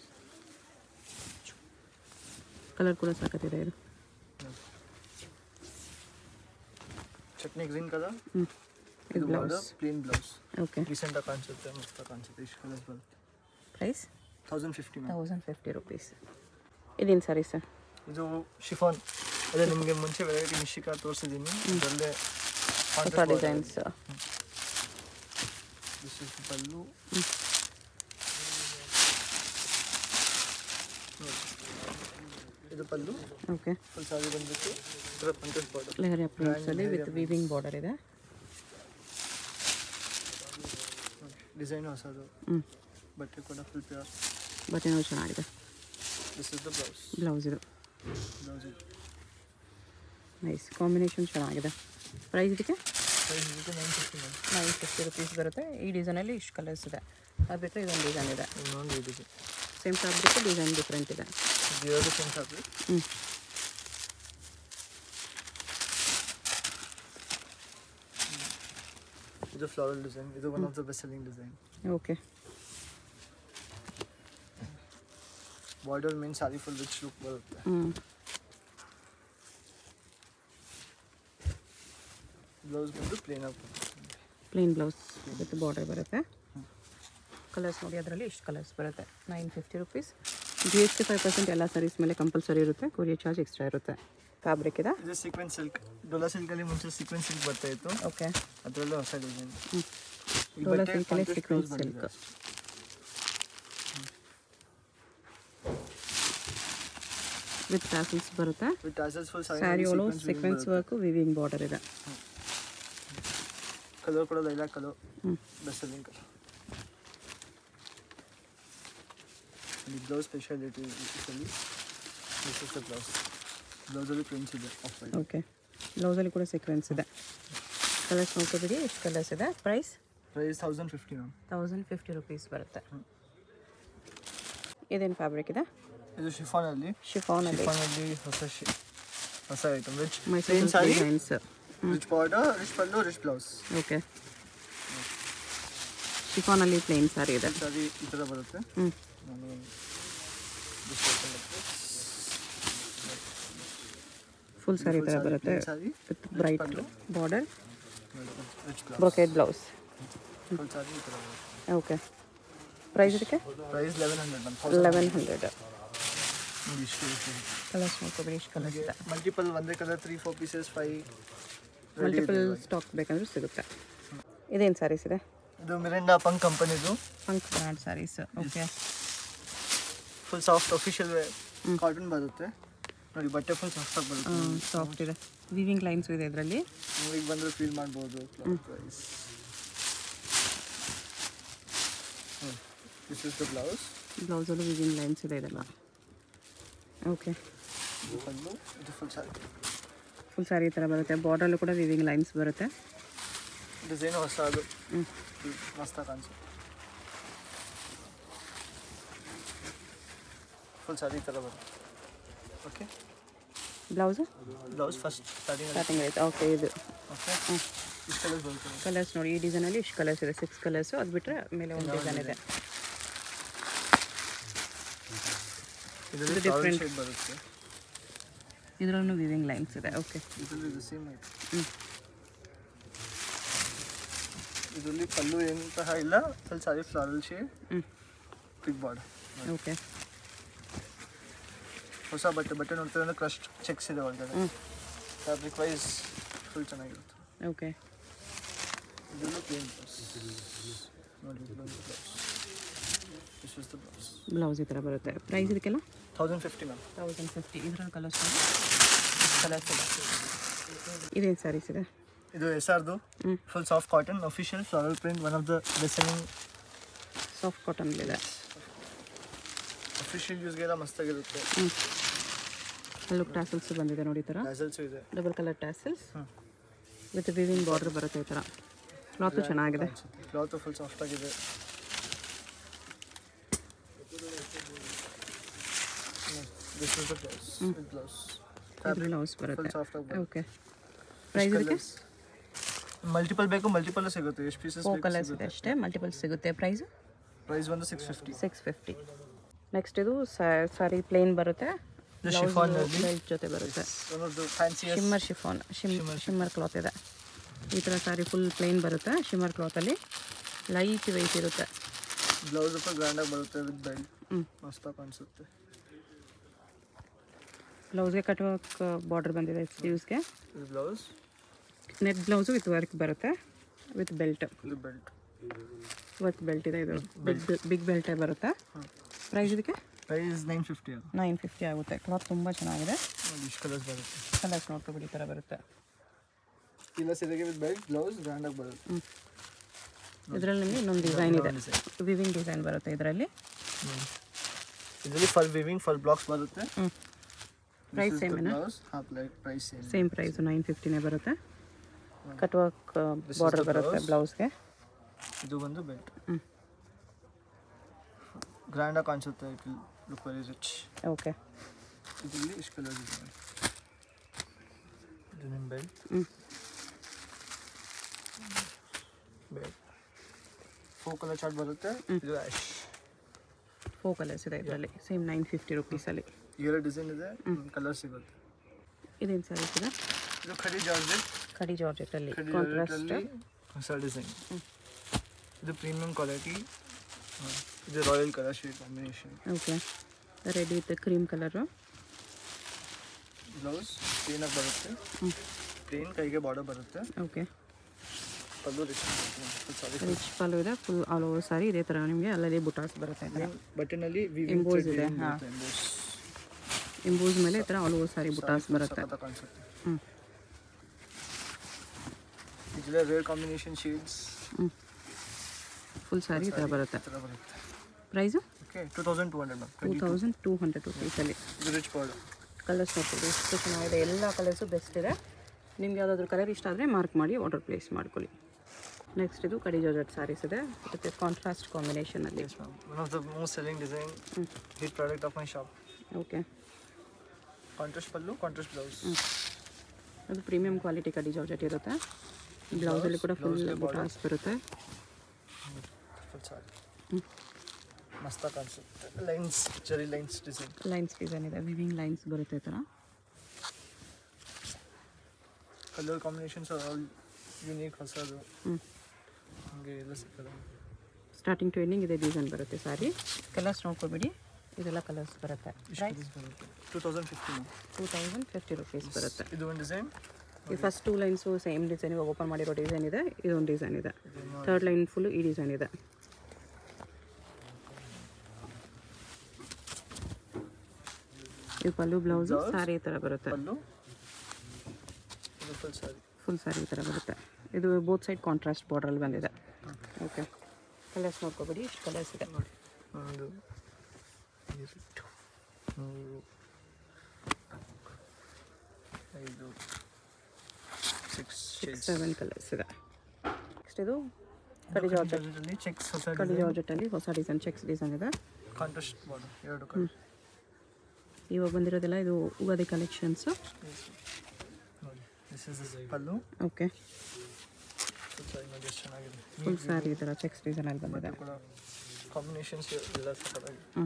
ಕಲರ್ ಕೂಡ ಸಾಕತ್ತಿದೆ ಇದು ಚಟ್ನಿ ಗ್ರೀನ್ ಕಲರ್ ಹ್ಞೂ ಇದು ಇದು blouse blouse plain blouse okay ರೀಸೆಂಟಾಗಿ ಕಾಣಿಸುತ್ತೆ ಮಸ್ತಾಗಿ ಕಾಣಿಸುತ್ತೆ ಇಷ್ಟು ಕಲರ್ಸ್ ಬರುತ್ತೆ price thousand fifty ma'am thousand fifty rupees ಇದೇನು ಸರಿ ಸರ್ ಇದು ಶಿಫಾನ್ ಅದೇ ನಿಮಗೆ ಮುಂಚೆ ವೆರೈಟಿ ಮಿಶಿಕಾ ತೋರಿಸಿದ್ದೀನಿ ಅದರಲ್ಲೇ ಹೊಸ ಡಿಸೈನ್ಸ್ ದಿಸ್ ಇಸ್ ಪಲ್ಲು ಇದು ಪಲ್ಲು ಓಕೆ ಫುಲ್ ಸಾರಿ ಬಂದ್ಬಿಟ್ಟು ಇದರ ಪಂಕಜ್ ಬಾರ್ಡರ್ ಲೆಹರಿಯಾ ಪ್ರಿಂಟ್ಸಲ್ಲಿ ವಿತ್ ವಿವಿಂಗ್ ಬಾರ್ಡರ್ ಇದೆ ಡಿಸೈನ್ ಹೊಸದು ಹ್ಞೂ ಬಟ್ಟೆ ಕೂಡ ಫುಲ್ ಪ್ಯೂರ್ ಬಟ್ಟೆನೂ ಚೆನ್ನಾಗಿದೆ this is the blouse blouse ಇದು ಬ್ಲೌಸ್ ಇದು ನೈಸ್ ಕಾಂಬಿನೇಷನ್ ಚೆನ್ನಾಗಿದೆ ಪ್ರೈಸ್ ಇದಕ್ಕೆ ಪ್ರೈಸ್ ಇದಕ್ಕೆ nine fifty ma'am nine fifty rupees ಬರುತ್ತೆ ಈ ಡಿಸೈನಲ್ಲಿ ಇಷ್ಟು ಕಲರ್ಸ್ ಇದೆ ಅದು ಬಿಟ್ಟರೆ ಇದೊಂದು ಡಿಸೈನ್ ಇದೆ ಇನ್ನೊಂದು ಇದಿದೆ ಸೇಮ್ ಫ್ಯಾಬ್ರಿಕ್ ಡಿಸೈನ್ ಡಿಫ್ರೆಂಟ್ ಇದೆ ಇದು ಎರಡು ಸೇಮ್ ಫ್ಯಾಬ್ರಿಕ್ ಹ್ಞೂ ಇದು ಫ್ಲವರಲ್ ಡಿಸೈನ್ ಇದು one of the best selling design okay border main sari full rich look ಬರುತ್ತೆ ಹ್ಞೂ ಬ್ಲೌಸ್ ಬಂದು ಪ್ಲೇನ್ ಆಗಿ ಪ್ಲೇನ್ ಬ್ಲೌಸ್ ವಿತ್ ಬಾರ್ಡರ್ ಬರುತ್ತೆ ಕಲರ್ಸ್ ನೋಡಿ ಅದರಲ್ಲಿ ಇಷ್ಟು ಕಲರ್ಸ್ ಬರುತ್ತೆ nine fifty rupees G S T five percent ಎಲ್ಲ ಸರ್ವಿಸ್ ಮೇಲೆ ಕಂಪಲ್ಸರಿ ಇರುತ್ತೆ ಕೊರಿಯರ್ ಚಾರ್ಜ್ ಎಕ್ಸ್ಟ್ರಾ ಇರುತ್ತೆ ಫ್ಯಾಬ್ರಿಕ್ ಇದೆ ಇದು ಸೀಕ್ವೆನ್ಸ್ ಸಿಲ್ಕ್ ಡೊಲಾ ಸಿಲ್ಕಲ್ಲಿ ಮುಂಚೆ ಸೀಕ್ವೆನ್ಸ್ ಸಿಲ್ಕ್ ಬರ್ತಾ ಇತ್ತು ಓಕೆ ಅದರಲ್ಲೂ ಹೊಸ ಡಿಸೈನ್ ಹ್ಞೂ ಈ ಡೋಲಾ ಬಟ್ಟೆ ಸಿಲ್ಕಲ್ಲಿ contrast ಸೀಕ್ವೆನ್ಸ್ blouse ಬಂದಿದೆ ಸಿಲ್ಕ್ ವಿತ್ ಟ್ಯಾಸಲ್ಸ್ ಬರುತ್ತೆ ವಿತ್ ಟಾಸಲ್ಸ್ ಫುಲ್ ಸ್ಯಾರಿ ಒಳಗೆ ಸೀಕ್ವೆನ್ಸ್ ವರ್ಕು ವಿವಿಂಗ್ ಬಾರ್ಡರ್ ಇದೆ ಕಲರ್ ಕೂಡ ಲೈಲಾಕ್ ಕಲರ್ ಹ್ಞೂ best selling colour blouse speciality ಇದರಲ್ಲಿ ದಿಸ್ ಇಸ್ ದ ಬ್ಲೌಸ್ ಬ್ಲೌಸಲ್ಲಿ ಪ್ರಿಂಟ್ಸ್ ಇದೆ ಆಫ್ ವೈಟ್ ಓಕೆ ಬ್ಲೌಸಲ್ಲಿ ಕೂಡ ಸೀಕ್ವೆನ್ಸ್ ಇದೆ ಕಲರ್ಸ್ ನೋಡ್ಕೊಬಿಡಿ ಎಷ್ಟು ಕಲರ್ಸ್ ಇದೆ price price thousand fifty ma'am thousand fifty rupees ಬರುತ್ತೆ ಇದೇನು ಫ್ಯಾಬ್ರಿಕ್ ಇದೆ ಇದು ಶಿಫಾನಲ್ಲಿ ಶಿಫಾನಲ್ಲಿ ಶಿಫಾನಲ್ಲಿ ಹೊಸ ಶಿ ಹೊಸ item rich Mysore plain sari designs rich border rich pallu rich blouse okay ಶಿಫಾನಲ್ಲಿ ಪ್ಲೇನ್ ಸಾರಿ ಇದೆ ಸಾರಿ ಈ ಥರ ಬರುತ್ತೆ ಹ್ಞೂ ನಾನು this open like this. Full sari ಥರ Full saree, ಬರುತ್ತೆ plain saree, with bright pallu. Border rich blouse brocade blouse full ಸಾರಿ ಈ ಥರ ಬರುತ್ತೆ ಓಕೆ ಪ್ರೈಸ್ ಇದಕ್ಕೆ price eleven hundred ma'am thousand eleven hundred ಇಷ್ಟು ಕಲರ್ಸ್ ನೋಡ್ಕೊಬಿಡಿ ಎಷ್ಟು ಕಲರ್ಸ್ ಇದೆ ಮಲ್ಟಿಪಲ್ ಒಂದೇ colour three four pieces five multiple stock ಬೇಕಂದ್ರೂ ಸಿಗುತ್ತೆ ಇದೇನು ಸ್ಯಾರೀಸ್ ಇದೆ ಇದು ಮಿರಿಂಡಾ ಪಂಕ್ ಕಂಪನಿದು ಪಂಕ್ brand saris okay full soft official cotton ಬರುತ್ತೆ ನೋಡಿ ಬಟ್ಟೆ ಫುಲ್ ಸಾಫ್ಟ್ ಆಗಿ ಬರುತ್ತೆ ಸಾಫ್ಟ್ ಇದೆ ವಿವಿಂಗ್ ಲೈನ್ಸ್ ಇದೆ ಇದರಲ್ಲಿ ಈಗ ಬಂದರೆ ಫೀಲ್ ಮಾಡ್ಬೋದು cloth wise this is the blouse ಬ್ಲೌಸಲ್ಲೂ ವಿವಿಂಗ್ ಲೈನ್ಸ್ ಇದೆ ಇದೆಲ್ಲ ಓಕೆ ಇದು ಪಲ್ಲು ಇದು ಫುಲ್ ಸಾರಿ ಫುಲ್ ಸ್ಯಾರಿ ಈ ಥರ ಬರುತ್ತೆ ಬಾರ್ಡರಲ್ಲೂ ಕೂಡ ವಿವಿಂಗ್ ಲೈನ್ಸ್ ಬರುತ್ತೆ ಡಿಸೈನ್ ಹೊಸ ಅದು ಮಸ್ತಾಗಿ ಕಾಣಿಸುತ್ತೆ ಫುಲ್ ಸಾರಿ ಈ ಥರ ಬರುತ್ತೆ okay blouse blouse first starting starting ಐತೆ ಓಕೆ ಇದು ಓಕೆ ಇಷ್ಟು ಕಲರ್ಸ್ ಬರುತ್ತೆ ಕಲರ್ಸ್ ನೋಡಿ ಈ ಡಿಸೈನಲ್ಲಿ ಇಷ್ಟು ಕಲರ್ಸ್ ಇದೆ ಸಿಕ್ಸ್ ಕಲರ್ಸು ಅದು ಬಿಟ್ಟರೆ ಮೇಲೆ ಒಂದು ಡಿಸೈನ್ ಇದೆ ಇದರಲ್ಲಿ different. ಶೇಡ್ ಬರುತ್ತೆ ಇದರಲ್ಲೂ ವಿವಿಂಗ್ ಲೈನ್ಸ್ ಇದೆ ಓಕೆ ಇದರಲ್ಲಿ ಇದು ಸೇಮ್ ಐತೆ ಹ್ಞೂ ಇದರಲ್ಲಿ ಪಲ್ಲು ಎಂತಹ ಇಲ್ಲ ಫುಲ್ ಸಾರಿ ಫ್ಲಾರಲ್ ಶೇಡ್ ಹ್ಞೂ ಬಿಗ್ ಬಾರ್ಡ್ ಓಕೆ ಹೊಸ ಬಟ್ಟೆ ಬಟ್ಟೆ ನೋಡ್ತೀವಿ ಅಂದರೆ ಕ್ರಸ್ಟ್ ಚೆಕ್ಸ್ ಇದೆ ಒಳಗಡೆ ಹ್ಞೂ ಫ್ಯಾಬ್ರಿಕ್ ವೈಸ್ ಫುಲ್ ಚೆನ್ನಾಗಿರುತ್ತೆ ಓಕೆ ಇದರಲ್ಲೂ ಪ್ಲೇನ್ ಬ್ಲೌಸ್ ನೋಡಿ blouse this is the blouse blouse ಈ ಥರ ಬರುತ್ತೆ ಪ್ರೈಸ್ ಇದಕ್ಕೆಲ್ಲ thousand fifty ma'am thousand fifty ಇದರಲ್ಲಿ ಕಲರ್ಸ್ ಕಲರ್ಸ್ ಇದೆ ಇದೇನು ಸ್ಯಾರೀಸ್ ಇದೆ ಇದು ಎಸ್ ಆರ್ದು ಹ್ಮ್. Full soft cotton official floral print one of the best selling soft ಕಾಟನ್ಲಿದೆ ಅಫಿಷಿಯಲ್ ಯೂಸ್ಗೆಲ್ಲ ಮಸ್ತಾಗಿರುತ್ತೆ ಹ್ಞೂ ಅಲ್ಲೂ ಟ್ಯಾಸಲ್ಸ್ ಬಂದಿದೆ ನೋಡಿ ಈ ಥರ ಗ್ಯಾಸಲ್ಸು ಇದೆ ಡಬಲ್ ಕಲರ್ ಟ್ಯಾಸಲ್ಸ್ ಹ್ಮ್. ವಿತ್ ವಿವಿಂಗ್ ಬಾರ್ಡರ್ ಬರುತ್ತೆ ಈ ಥರ ಕ್ಲಾತು ಚೆನ್ನಾಗಿದೆ ಕ್ಲಾತ್ ಫುಲ್ ಸಾಫ್ಟ್ ಆಗಿದೆ this is the blouse with blouse ಇದು ಬ್ಲೌಸ್ ಫುಲ್ ಬರುತ್ತೆ ಸಾಫ್ಟ್ ಆಗಿ ಓಕೆ ಪ್ರೈಸ್ ಇದಕ್ಕೆ ಮಲ್ಟಿಪಲ್ ಬೇಕು ಮಲ್ಟಿಪಲ್ ಸಿಗುತ್ತೆ ಎಷ್ಟು ಪೀಸಸ್ ಫೋರ್ ಕಲರ್ಸ್ ಇದೆ ಅಷ್ಟೇ ಮಲ್ಟಿಪಲ್ ಸಿಗುತ್ತೆ ಪ್ರೈಸ್ ಪ್ರೈಸ್ ಬಂದು six fifty six fifty next ಇದು ಸಾರಿ ಪ್ಲೇನ್ ಬರುತ್ತೆ ಇದು ಶಿಫಾನ್ ಅಲ್ಲಿ ಬೆಲ್ಟ್ ಜೊತೆ ಬರುತ್ತೆ one of the fancies shimmer chiffon ಶಿಮ್ ಶಿಮ್ಮರ್ ಕ್ಲಾತ್ ಇದೆ ಈ ಥರ ಸಾರಿ ಫುಲ್ ಪ್ಲೇನ್ ಬರುತ್ತೆ ಶಿಮ್ಮರ್ ಕ್ಲಾತಲ್ಲಿ ಲೈಟ್ ವೆಯ್ಟ್ ಇರುತ್ತೆ ಬ್ಲೌಸ್ ಸ್ವಲ್ಪ ಗ್ರ್ಯಾಂಡಾಗಿ ಬರುತ್ತೆ ವಿತ್ ಬೆಲ್ಟ್ ಹ್ಞೂ ಮಸ್ತಾಗಿ ಕಾಣಿಸುತ್ತೆ ಬ್ಲೌಸ್ಗೆ ಕಟ್ ವರ್ಕ್ ಬಾರ್ಡರ್ ಬಂದಿದೆ ಸ್ಲೀವ್ಸ್ಗೆ ಇದು blouse net blouse with work ಬರುತ್ತೆ ವಿತ್ ಬೆಲ್ಟ್ ಇದು ಬೆಲ್ಟ್ ವರ್ಕ್ ಬೆಲ್ಟ್ ಇದೆ ಇದು ಬಿಗ್ ಬಿಗ್ ಬೆಲ್ಟೇ ಬರುತ್ತೆ ಪ್ರೈಸ್ ಇದಕ್ಕೆ ಪ್ರೈಸ್ ನೈನ್ ಫಿಫ್ಟಿ ಅದು ನೈನ್ ಫಿಫ್ಟಿ ಆಗುತ್ತೆ ಕ್ಲಾತ್ ತುಂಬ ಚೆನ್ನಾಗಿದೆ ನೋಡಿ ಇಷ್ಟು ಕಲರ್ಸ್ ಬರುತ್ತೆ ಕಲರ್ಸ್ ನೋಡ್ಕೊಬಿಡಿ ಈ ಥರ ಬರುತ್ತೆ ಇಲ್ಲ ಸೀರೆಗೆ ವಿತ್ ಬೆಲ್ಟ್ ಬ್ಲೌಸ್ ಗ್ರ್ಯಾಂಡಾಗಿ ಬರುತ್ತೆ ಹ್ಞೂ ಇದರಲ್ಲಿ ನಿಮಗೆ ಇನ್ನೊಂದು ಡಿಸೈನ್ ಇದೆ design. ವಿವಿಂಗ್ ಡಿಸೈನ್ ಬರುತ್ತೆ ಇದರಲ್ಲಿ ಇದರಲ್ಲಿ ಫಲ್ ವಿವಿಂಗ್ ಫಲ್ ಬ್ಲಾಕ್ಸ್ ಬರುತ್ತೆ ಹ್ಞೂ ಪ್ರೈಸ್ ಸೇಮೇನಾ blouse half like price same same price nine ಫಿಫ್ಟಿನೇ ಬರುತ್ತೆ ಕಟ್ ವರ್ಕ್ ಬಾರ್ಡರ್ ಬರುತ್ತೆ ಬ್ಲೌಸ್ಗೆ ಇದು ಬಂದು ಬೆಲ್ಟ್ ಹ್ಞೂ ಗ್ರ್ಯಾಂಡಾಗಿ ಕಾಣಿಸುತ್ತೆ it will look very rich okay ಇದರಲ್ಲಿ ಇಷ್ಟು ಕಲರ್ಸ್ ಇದೆ ಇದು ನಿಮ್ಮ ಬೆಲ್ಟ್ ಹ್ಞೂ ಬೆಲ್ಟ್ ಫೋರ್ ಕಲರ್ ಚಾರ್ಟ್ ಬರುತ್ತೆ ಇದು ಆ್ಯಶ್ ಫೋರ್ ಕಲರ್ಸ್ ಇದೆ ಇದರಲ್ಲಿ ಸೇಮ್ ನೈನ್ ಫಿಫ್ಟಿ ರುಪೀಸಲ್ಲಿ ಎರಡು ಡಿಸೈನ್ ಇದೆ ಕಲರ್ ಸಿಗುತ್ತೆ ಇದೇನು ಸರ್ವಿಸ್ ಇದೆ ಇದು ಖಡಿ ಜಾರ್ಜೆಟ್ ಕಡಿ ಜಾರ್ಜೆಟಲ್ಲಿ ಖಡಿ ಕಾಂಟ್ರಾಸ್ಟ್ ಜಾರ್ಜೆಟಲ್ಲಿ ಹೊಸ ಡಿಸೈನ್ ಇದು ಪ್ರೀಮಿಯಂ ಕ್ವಾಲಿಟಿ ಇದು royal colour shade combination okay red with cream colour blouse ಪ್ಲೇನಾಗಿ ಬರುತ್ತೆ ಹ್ಞೂ ಪ್ಲೇನ್ ಕೈಗೆ ಬಾರ್ಡರ್ ಬರುತ್ತೆ okay pallu rich sari rich pallu ಇದೆ ಫುಲ್ ಆಲ್ ಓವರ್ ಸಾರಿ ಇದೇ ಥರ ನಿಮಗೆ ಅಲ್ಲಲ್ಲಿ ಬುಟಾಸ್ ಬರುತ್ತೆ ಈ ಥರ ಬಟ್ಟೆನಲ್ಲಿ Emboss ಇದೆ, ಹಾ. ಎಂಬೋಸ್ ಎಂಬೂಸ್ ಮೇಲೆ ಈ ಥರ ಆಲ್ ಓವರ್ ಸಾರಿ ಬುಟಾಸ್ ಬರುತ್ತೆ ಕಾಣಿಸುತ್ತೆ ಹ್ಞೂ ಇದೆಲ್ಲ ರೇರ್ ಕಾಂಬಿನೇಷನ್ ಶೇಡ್ಸ್ ಹ್ಞೂ ಫುಲ್ ಸಾರಿ ಈ ಥರ ಬರುತ್ತೆ ಥರ ಬರುತ್ತೆ price okay two thousand two hundred ma'am two thousand two hundred ರುಪೀಸಲ್ಲಿ ಇದು ರಿಚ್ ಬಾರ್ಡರ್ ಕಲರ್ಸ್ ನೋಡ್ತೀವಿ ಎಷ್ಟು ಚೆನ್ನಾಗಿದೆ ಎಲ್ಲ ಕಲರ್ಸು ಬೆಸ್ಟ್ ಇದೆ ನಿಮ್ಗೆ ಯಾವುದಾದ್ರೂ ಕಲರ್ ಇಷ್ಟ ಆದರೆ ಮಾರ್ಕ್ ಮಾಡಿ ಆರ್ಡರ್ ಪ್ಲೇಸ್ ಮಾಡ್ಕೊಳ್ಳಿ ನೆಕ್ಸ್ಟ್ ಇದು ಕಡಿ ಜಾರ್ಜೆಟ್ ಸ್ಯಾರೀಸ್ ಇದೆ ಮತ್ತು ಕಾಂಟ್ರಾಸ್ಟ್ ಕಾಂಬಿನೇಷನಲ್ಲಿ Yes, ma'am. One of the most selling design, hit product of my shop. Okay Contrast pallu, contrast blouse. ಅದು ಪ್ರೀಮಿಯಂ ಕ್ವಾಲಿಟಿ ಕಡಿ ಜಾರ್ಜೆಟ್ ಇರುತ್ತೆ ಬ್ಲೌಸಲ್ಲಿ ಕೂಡ ಫುಲ್ ಬುಟಾಸ್ ಬರುತ್ತೆ Full saree. ಮಸ್ತ ಕಾಣಿಸುತ್ತೆ lines zari lines design lines design ಇದೆ ವಿವಿಂಗ್ ಲೈನ್ಸ್ ಬರುತ್ತೆ ಈ ಥರ ಕಲರ್ ಕಾಂಬಿನೇಷನ್ಸ್ ಆಲ್ ಯುನೀಕ್ ಹೊಸದು ಹ್ಞೂ ಹಂಗೆ ಎಲ್ಲ ಸಿಗ್ತದೆ ಸ್ಟಾರ್ಟಿಂಗ್ ಟು ಎಂಡಿಂಗ್ ಇದೆ ಡಿಸೈನ್ ಬರುತ್ತೆ ಸಾರಿ ಕಲರ್ಸ್ ನೋಡ್ಕೊಬಿಡಿ ಇದೆಲ್ಲ ಕಲರ್ಸ್ ಬರುತ್ತೆ ಪ್ರೈಸ್ ಬರುತ್ತೆ two thousand fifteen two thousand fifty rupees ಬರುತ್ತೆ ಇದು ಒಂದು ಡಿಸೈನ್ ಈ first two lines same design ಇವಾಗ ಓಪನ್ ಮಾಡಿರೋ ಡಿಸೈನ್ ಇದೆ ಇದೊಂದು ಡಿಸೈನ್ ಇದೆ ಥರ್ಡ್ ಲೈನ್ ಫುಲ್ಲು ಈ ಡಿಸೈನ್ ಇದೆ ಇದು ಪಲ್ಲು ಬ್ಲೌಸು Blouse. ಸಾರಿ ಈ ಥರ ಬರುತ್ತೆ ಪಲ್ಲು ಫುಲ್ ಸಾರಿ ಫುಲ್ ಸ್ಯಾರಿ ಈ ಥರ ಬರುತ್ತೆ ಇದು ಬೋತ್ ಸೈಡ್ ಕಾಂಟ್ರಾಸ್ಟ್ ಬಾರ್ಡ್ರಲ್ಲಿ ಬಂದಿದೆ ಓಕೆ ಕಲರ್ಸ್ ನೋಡ್ಕೊಬೇಡಿ ಇಷ್ಟು ಕಲರ್ಸ್ ಇದೆ ನೋಡಿ ಒಂದು ಎರಡು ಮೂರು ಐದು ಸಿಕ್ಸ್ ಸೆವೆನ್ ಕಲರ್ಸ್ ಇದೆ ನೆಕ್ಸ್ಟ್ ಇದು ಕಡಿ ಜಾರ್ಜೆಟ್ ಚೆಕ್ಸ್ ಹೊಸ ಕಡಿ ಜಾರ್ಜೆಟಲ್ಲಿ ಹೊಸ ಡಿಸೈನ್ ಚೆಕ್ಸ್ ಡಿಸೈನ್ ಇದೆ ಕಾಂಟ್ರಾಸ್ಟ್ ಬಾರ್ಡರ್ ಎರಡು ಕಲರ್ ಇವಾಗ ಬಂದಿರೋದೆಲ್ಲ ಇದು ಉಗಾದಿ ಕಲೆಕ್ಷನ್ಸು ನೋಡಿ this is pallu okay full sari ನೋಡಿ ಎಷ್ಟು ಚೆನ್ನಾಗಿದೆ ಫುಲ್ ಸ್ಯಾರಿ ಈ ಥರ ಚೆಕ್ಸ್ ಡಿಸೈನಲ್ಲಿ ಬಂದಿದೆ ಕೂಡ ಕಾಂಬಿನೇಷನ್ಸ್ ಎಲ್ಲ ಸಕ್ಕತ್ತಾಗಿದೆ ಹ್ಞೂ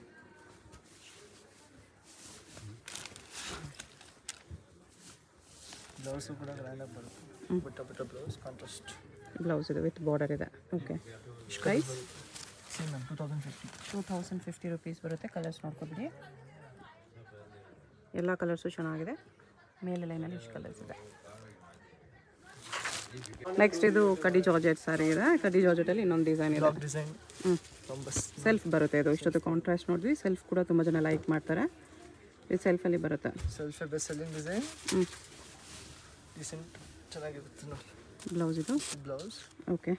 ಬ್ಲೌಸು ಕೂಡ ಗ್ರ್ಯಾಂಡಾಗಿ ಬರುತ್ತೆ butta butta blouse contrast blouse ಇದೆ ವಿತ್ ಬಾರ್ಡರ್ ಇದೆ okay price same ma'am two thousand fifty two thousand fifty rupees ಬರುತ್ತೆ ಕಲರ್ಸ್ ನೋಡ್ಕೊಬಿಡಿ ಎಲ್ಲ ಕಲರ್ಸು ಚೆನ್ನಾಗಿದೆ ಮೇಲೆ ಲೈನಲ್ಲಿ ಇಷ್ಟು ಕಲರ್ಸ್ ಇದೆ ನೆಕ್ಸ್ಟ್ ಇದು ಕಡಿ ಜಾರ್ಜೆಟ್ ಸಾರಿ ಇದೆ ಕಡಿ ಜಾರ್ಜೆಟಲ್ಲಿ ಇನ್ನೊಂದು ಡಿಸೈನ್ ಇದೆ ಟಾಪ್ ಡಿಸೈನ್ ಹ್ಞೂ ತೊಂಬಸ್ ಸೆಲ್ಫ್ ಬರುತ್ತೆ ಇದು ಇಷ್ಟೊತ್ತು ಕಾಂಟ್ರಾಸ್ಟ್ ನೋಡಿದ್ವಿ ಸೆಲ್ಫ್ ಕೂಡ ತುಂಬ ಜನ ಲೈಕ್ ಮಾಡ್ತಾರೆ ಇದು ಸೆಲ್ಫಲ್ಲಿ ಬರುತ್ತೆ ಸೆಲ್ಫ್ ಬೆಸ್ಟ್ ಸೆಲ್ಲಿಂಗ್ ಡಿಸೈನ್ ಹ್ಞೂ ಡಿಸೆಂಟ್ ಚೆನ್ನಾಗಿರುತ್ತೆ ನೋಡಿ ಬ್ಲೌಸ್ ಇದು ಬ್ಲೌಸ್ ಓಕೆ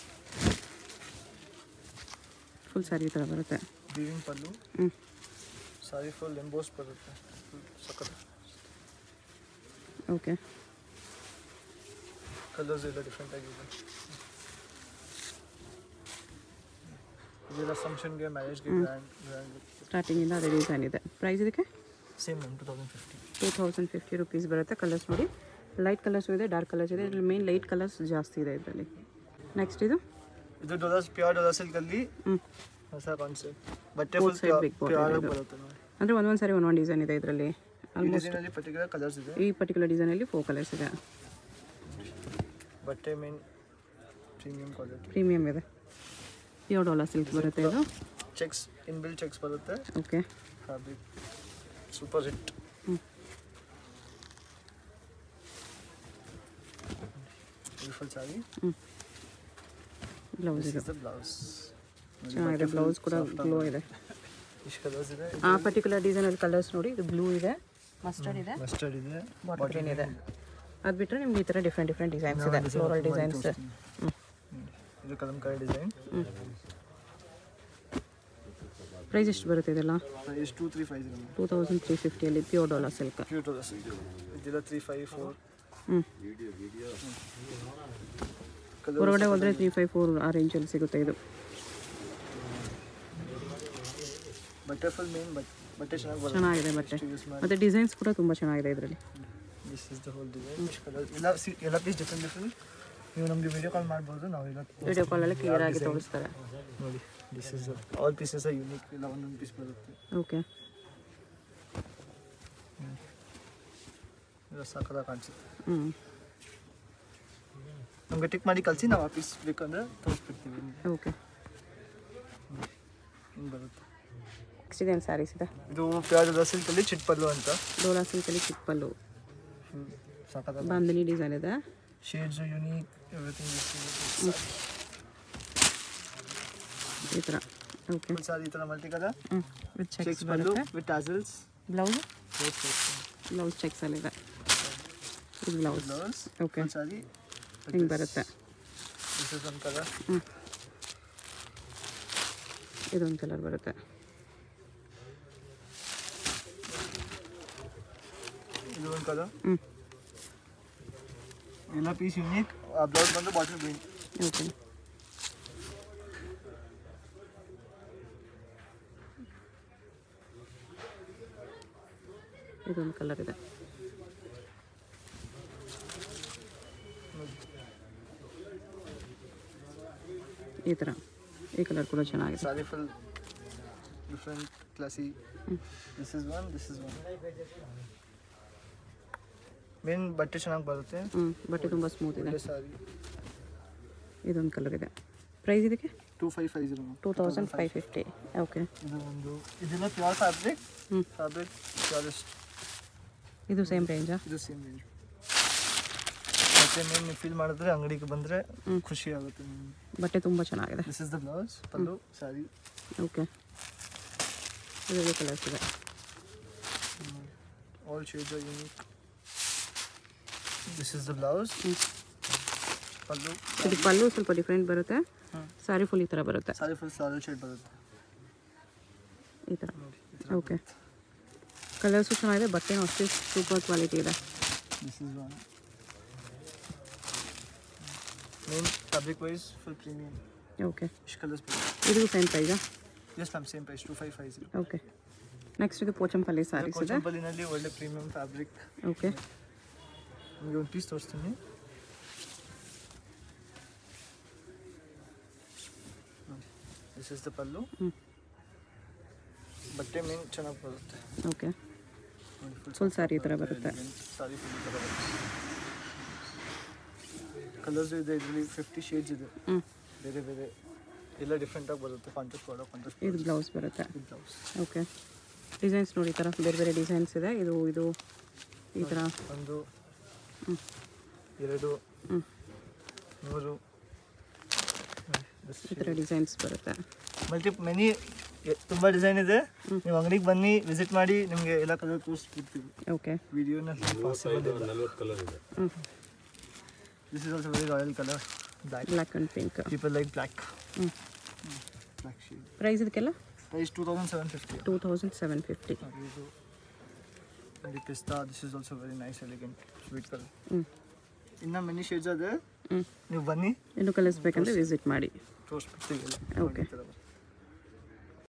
ಫುಲ್ ಸ್ಯಾರಿ ಈ ಥರ ಬರುತ್ತೆ ವೀವಿಂಗ್ ಪಲ್ಲು ಹ್ಞೂ ಸಾರಿ ಫುಲ್ ಎಂಬೋಸ್ ಬರುತ್ತೆ ಫುಲ್ ಸಖತ್ ಓಕೆ ಕಲರ್ಸ್ ಎಲ್ಲ ಡಿಫ್ರೆಂಟ್ ಆಗಿದೆ ಇದೆಲ್ಲ ಫಂಕ್ಷನ್ಗೆ ಮ್ಯಾರೇಜ್ಗೆ ಗ್ರ್ಯಾಂಡ್ ಗ್ರ್ಯಾಂಡ್ ಸ್ಟಾರ್ಟಿಂಗಿಂದ ಅದೇ ಡಿಸೈನ್ ಇದೆ ಪ್ರೈಸ್ ಇದಕ್ಕೆ same ma'am two thousand fifty two thousand fifty rupees ಬರುತ್ತೆ ಕಲರ್ಸ್ ನೋಡಿ ಲೈಟ್ ಕಲರ್ಸು ಇದೆ ಡಾರ್ಕ್ ಕಲರ್ಸ್ ಇದೆ ಇದರಲ್ಲಿ ಮೇನ್ ಲೈಟ್ ಕಲರ್ಸ್ ಜಾಸ್ತಿ ಇದೆ ಇದರಲ್ಲಿ ನೆಕ್ಸ್ಟ್ ಇದು ಇದು ಡೊಲರ್ಸ್ ಪ್ಯೂರ್ ಡೊಲರ್ ಸಿಲ್ಕಲ್ಲಿ ಹ್ಞೂ ಹೊಸ ಕಾನ್ಸೆಪ್ಟ್ ಬಟ್ಟೆ Both full side big border pure ಇದು. ಬರುತ್ತೆ ನೋಡಿ ಅಂದರೆ ಒಂದೊಂದು ಸಾರಿ ಒಂದೊಂದು ಡಿಸೈನ್ ಇದೆ ಇದರಲ್ಲಿ ಈ ಆಲ್ಮೋಸ್ಟ್ ಡಿಸೈನಲ್ಲಿ ಪರ್ಟಿಕ್ಯುಲರ್ ಕಲರ್ಸ್ ಇದೆ ಈ ಪರ್ಟಿಕ್ಯುಲರ್ ಡಿಸೈನಲ್ಲಿ ಫೋರ್ ಕಲರ್ಸ್ ಇದೆ ಬಟ್ಟೆ ಮೇನ್ ಪ್ರೀಮಿಯಂ ಕ್ವಾಲಿಟಿ ಪ್ರೀಮಿಯಮ್ ಇದೆ ಪ್ಯೂರ್ ಡಾಲರ್ ಸಿಲ್ಕ್ ಬರುತ್ತೆ ಇದು ಚೆಕ್ಸ್ ಇನ್ಬಿಲ್ ಚೆಕ್ಸ್ ಬರುತ್ತೆ ಓಕೆ ಫ್ಯಾಬ್ರಿಕ್ ಸೂಪರ್ ಹಿಟ್ ಹ್ಮ್. ಬ್ಯೂಟಿಫುಲ್ ಸಾರಿ ಬ್ಲೌಸ್ ದಿಸ್ ಇದು ಇಸ್ ದ ಬ್ಲೌಸ್ ಚೆನ್ನಾಗಿದೆ ಬ್ಲೌಸ್ ಕೂಡ ಗ್ಲೋ ಇದೆ ಇಷ್ಟು ಕಲರ್ಸ್ ಇದೆ ಆ ಪರ್ಟಿಕ್ಯುಲರ್ ಡಿಸೈನಲ್ಲಿ ಕಲರ್ಸ್ ನೋಡಿ ಇದು ಬ್ಲೂ ಇದೆ ಮಸ್ಟರ್ಡ್ ಇದೆ ಮಸ್ಟರ್ಡ್ ಇದೆ ಬಾಟಲ್ ಗ್ರೀನ್ ಇದೆ ಅದು ಬಿಟ್ಟರೆ ನಿಮ್ಗೆ ಈ ಥರ ಡಿಫ್ರೆಂಟ್ ಡಿಫ್ರೆಂಟ್ ಡಿಸೈನ್ಸ್ ಇದೆ ಫ್ಲೋರಲ್ ಡಿಸೈನ್ಸ್ ಹ್ಞೂ ಇದು ಕಲಂಕಾರಿ ಡಿಸೈನ್ ಪ್ರೈಸ್ ಎಷ್ಟು ಬರುತ್ತೆ ಇದೆಲ್ಲ price two three five zero two thousand three ಫಿಫ್ಟಿಯಲ್ಲಿ ಪ್ಯೂರ್ ಡಾಲರ್ ಸಿಲ್ಕ್ ಕ್ಯೂಟ್ ಇದೆಲ್ಲ ತ್ರೀ ಫೈವ್ ಫೋರ್ ಹ್ಞೂ ಕಲರ್ ಹೊರಗಡೆ ಹೋದರೆ ತ್ರೀ ಫೈವ್ ಫೋರ್ ಆ ರೇಂಜಲ್ಲಿ ಸಿಗುತ್ತೆ ಇದು ಬಟ್ಟೆ ಫುಲ್ ಮೇನ್ ಬಟ್ ಬಟ್ಟೆ ಚೆನ್ನಾಗಿ ಬರುತ್ತೆ ಚೆನ್ನಾಗಿದೆ ಬಟ್ಟೆ ಯೂಸ್ ಮಾಡಿ ಮತ್ತು ಡಿಸೈನ್ಸ್ ಕೂಡ ತುಂಬ ಚೆನ್ನಾಗಿದೆ ಇದರಲ್ಲಿ this is the whole design ಇಷ್ಟು ಕಲರ್ ಎಲ್ಲ ಸಿ ಎಲ್ಲ ಪೀಸ್ ಡಿಫ್ರೆಂಟ್ ಡಿಫ್ರೆಂಟ್ ನೀವು ನಮಗೆ ವಿಡಿಯೋ ಕಾಲ್ ಮಾಡ್ಬೋದು ನಾವು ಎಲ್ಲ ವಿಡಿಯೋ ಕಾಲಲ್ಲಿ ಕ್ಲಿಯರ್ ಆಗಿ ತೋರಿಸ್ತಾರೆ ನೋಡಿ this is all pieces are unique ಇಲ್ಲ ಒಂದೊಂದು ಪೀಸ್ ಬರುತ್ತೆ ಓಕೆ ಇದು ಸಾಕದಾಗ ಕಾಣಿಸುತ್ತೆ ಹ್ಞೂ ನಮಗೆ ಟಿಕ್ ಮಾಡಿ ಕಳಿಸಿ ನಾವು ಆ ಪೀಸ್ ಬೇಕಂದ್ರೆ ತೋರಿಸ್ಬಿಡ್ತೀವಿ ಓಕೆ ಹಿಂಗೆ ಬರುತ್ತೆ ನೆಕ್ಸ್ಟ್ ಇದೇನು ಸ್ಯಾರೀಸ್ ಇದೆ ಇದು ಪ್ಯಾರದ ಸಿಲ್ಕಲ್ಲಿ ಚಿಟ್ಪಲ್ಲು ಅಂತ ಡೋಲಾ ಸಿಲ್ಕಲ್ಲಿ ಚಿಕ್ಕಪಲ್ಲು ಸಾಕಾದಾಗ ಬಾಂಧನಿ ಡಿಸೈನ್ ಇದೆ ಶೇಡ್ಸ್ ಯೂನಿಕ್ ಎವ್ರಿಥಿಂಗ್ ಈ ಥರ ಓಕೆ ಸಾರಿ ಈ ಥರ ಮಲ್ಟಿ ಕಲರ್ ಹ್ಞೂ ವಿತ್ ಚೆಕ್ಸ್ ಚೆಕ್ಸ್ ಬಂದು ಬರುತ್ತೆ ವಿತ್ ಟಾಸಲ್ಸ್ ಬ್ಲೌಸು ಬ್ಲೌಸ್ ಚೆಕ್ಸಲ್ಲಿದೆ ಇದು ಬ್ಲೌಸ್ ಬ್ಲೌಸ್ ಓಕೆ ಸಾರಿ ಹಿಂಗೆ ಬರುತ್ತೆ ದಿಸ್ ಇಸ್ ಒನ್ ಕಲರ್ ಹ್ಞೂ ಇದೊಂದು ಕಲರ್ ಬರುತ್ತೆ ಇದು ಒಂದು ಕಲರ್ ಹ್ಞೂ ಎಲ್ಲ ಪೀಸ್ ಯೂನಿಕ್ ಆ ಬ್ಲೌಸ್ ಬಂದು ಬಾಟಲ್ ಗ್ರೀನ್ ಓಕೆ ಇದೊಂದು ಕಲರ್ ಇದೆ ಈ ಥರ ಈ ಕಲರ್ ಕೂಡ ಚೆನ್ನಾಗಿದೆ sari full different classy this is one this is one main ಬಟ್ಟೆ ಚೆನ್ನಾಗಿ ಬರುತ್ತೆ ಹ್ಞೂ ಬಟ್ಟೆ ತುಂಬ ಸ್ಮೂತ್ ಇದೆ ಒಳ್ಳೆ ಸಾರಿ ಇದೊಂದು ಕಲರ್ ಇದೆ ಪ್ರೈಸ್ ಇದಕ್ಕೆ two five five zero two thousand five fifty okay ಇದು ಒಂದು ಇದೆಲ್ಲ ಪ್ಯೂರ್ ಫ್ಯಾಬ್ರಿಕ್ ಹ್ಞೂ ಫ್ಯಾಬ್ರಿಕ್ ಪ್ಯೂರೆಸ್ಟ್ ಇದು ಸೇಮ್ ರೇಂಜಾ ಇದು ಸೇಮ್ ರೇಂಜ್ ಮತ್ತೆ ಮೇನ್ ನೀವು ಫೀಲ್ ಮಾಡಿದ್ರೆ ಅಂಗಡಿಗೆ ಬಂದರೆ ಹ್ಮ್. ಖುಷಿ ಆಗುತ್ತೆ ಬಟ್ಟೆ ತುಂಬ ಚೆನ್ನಾಗಿದೆ this is the blouse pallu sari okay ಇದರಲ್ಲಿ ಕಲರ್ಸ್ ಇದೆ all shades are unique this is the blouse pallu ಇದು ಪಲ್ಲು ಸ್ವಲ್ಪ ಡಿಫ್ರೆಂಟ್ ಬರುತ್ತೆ ಸ್ಯಾರಿ ಫುಲ್ ಈ ಥರ ಬರುತ್ತೆ ಸಾರಿ ಫುಲ್ ಸಾರಿ ಶೇಡ್ ಬರುತ್ತೆ ಈ ಥರ ಓಕೆ ಕಲರ್ಸು ಚೆನ್ನಾಗಿದೆ ಬಟ್ಟೆನೂ ಅಷ್ಟೇ ಸೂಪರ್ ಕ್ವಾಲಿಟಿ ಇದೆ this is one main fabric wise full premium okay ಇಷ್ಟು ಕಲರ್ಸ್ ಇದು ಸೇಮ್ ಪ್ರೈಸಾ yes ma'am same price two five five zero okay next ಇದು ಪೋಚಂಪಲ್ಲಿ ಸ್ಯಾರೀಸ್ ಇದೆ ಕೋಚಂಪಲ್ಲಿನಲ್ಲಿ ಒಳ್ಳೆ ಪ್ರೀಮಿಯಂ ಫ್ಯಾಬ್ರಿಕ್ ಓಕೆ ನಿಮಗೆ ಒಂದು ಪೀಸ್ ತೋರಿಸ್ತೀನಿ ದಿಸ್ ಇಸ್ ದ ಪಲ್ಲು ಹ್ಮ್. ಬಟ್ಟೆ ಮೇನ್ ಚೆನ್ನಾಗಿ ಬರುತ್ತೆ ಓಕೆ Full saree ಈ ಥರ ಬರುತ್ತೆ. ಸಾರಿ ಫುಲ್ ಈ ಥರ ಬರುತ್ತೆ ಕಲರ್ಸ್ ಇದೆ ಇದರಲ್ಲಿ ಫಿಫ್ಟಿ ಶೇಡ್ಸ್ ಇದೆ ಹ್ಞೂ ಬೇರೆ ಬೇರೆ ಎಲ್ಲ ಡಿಫ್ರೆಂಟಾಗಿ ಬರುತ್ತೆ ಕಾಂಟ್ರಾಸ್ಟ್ ಕೊಡೋ ಕಾಂಟ್ರಾಸ್ಟ್ ಇದು ಬ್ಲೌಸ್ ಬರುತ್ತೆ ಬ್ಲೌಸ್ ಓಕೆ ಡಿಸೈನ್ಸ್ ನೋಡಿ ಈ ಥರ ಬೇರೆ ಬೇರೆ ಡಿಸೈನ್ಸ್ ಇದೆ ಇದು ಇದು ಈ ಥರ ಒಂದು ಹ್ಮ್. ಎರಡು ಹ್ಮ್. ಮೂರು ಈ ಥರ ಡಿಸೈನ್ಸ್ ಬರುತ್ತೆ ಮಲ್ಟಿ ಮೆನಿ ತುಂಬ ಡಿಸೈನ್ ಇದೆ ನೀವು ಅಂಗಡಿಗೆ ಬನ್ನಿ ವಿಸಿಟ್ ಮಾಡಿ ನಿಮಗೆ ಎಲ್ಲ ಕಲರ್ ತೋರಿಸ್ಬಿಡ್ತೀವಿ ಓಕೆ ವಿಡಿಯೋನಲ್ಲಿ ಪಾಸಿಬಲ್ ಹ್ಞೂ this is also very royal colour black black and pink people like black ಹ್ಞೂ ಬ್ಲ್ಯಾಕ್ ಶೇಡ್ ಪ್ರೈಸ್ ಇದಕ್ಕೆಲ್ಲ price two thousand seven fifty two thousand seven fifty ಇದು the pista this is also very nice elegant sweet colour ಹ್ಞೂ ಇನ್ನು many shades ಅದೇ ಹ್ಞೂ ನೀವು ಬನ್ನಿ ಇನ್ನು ಕಲಿಸ್ಬೇಕಂದ್ರೆ ವಿಸಿಟ್ ಮಾಡಿ ತೋರಿಸ್ಬಿಡ್ತೀವಿ ಎಲ್ಲ Okay. ಈ ಥರ ಬರುತ್ತೆ.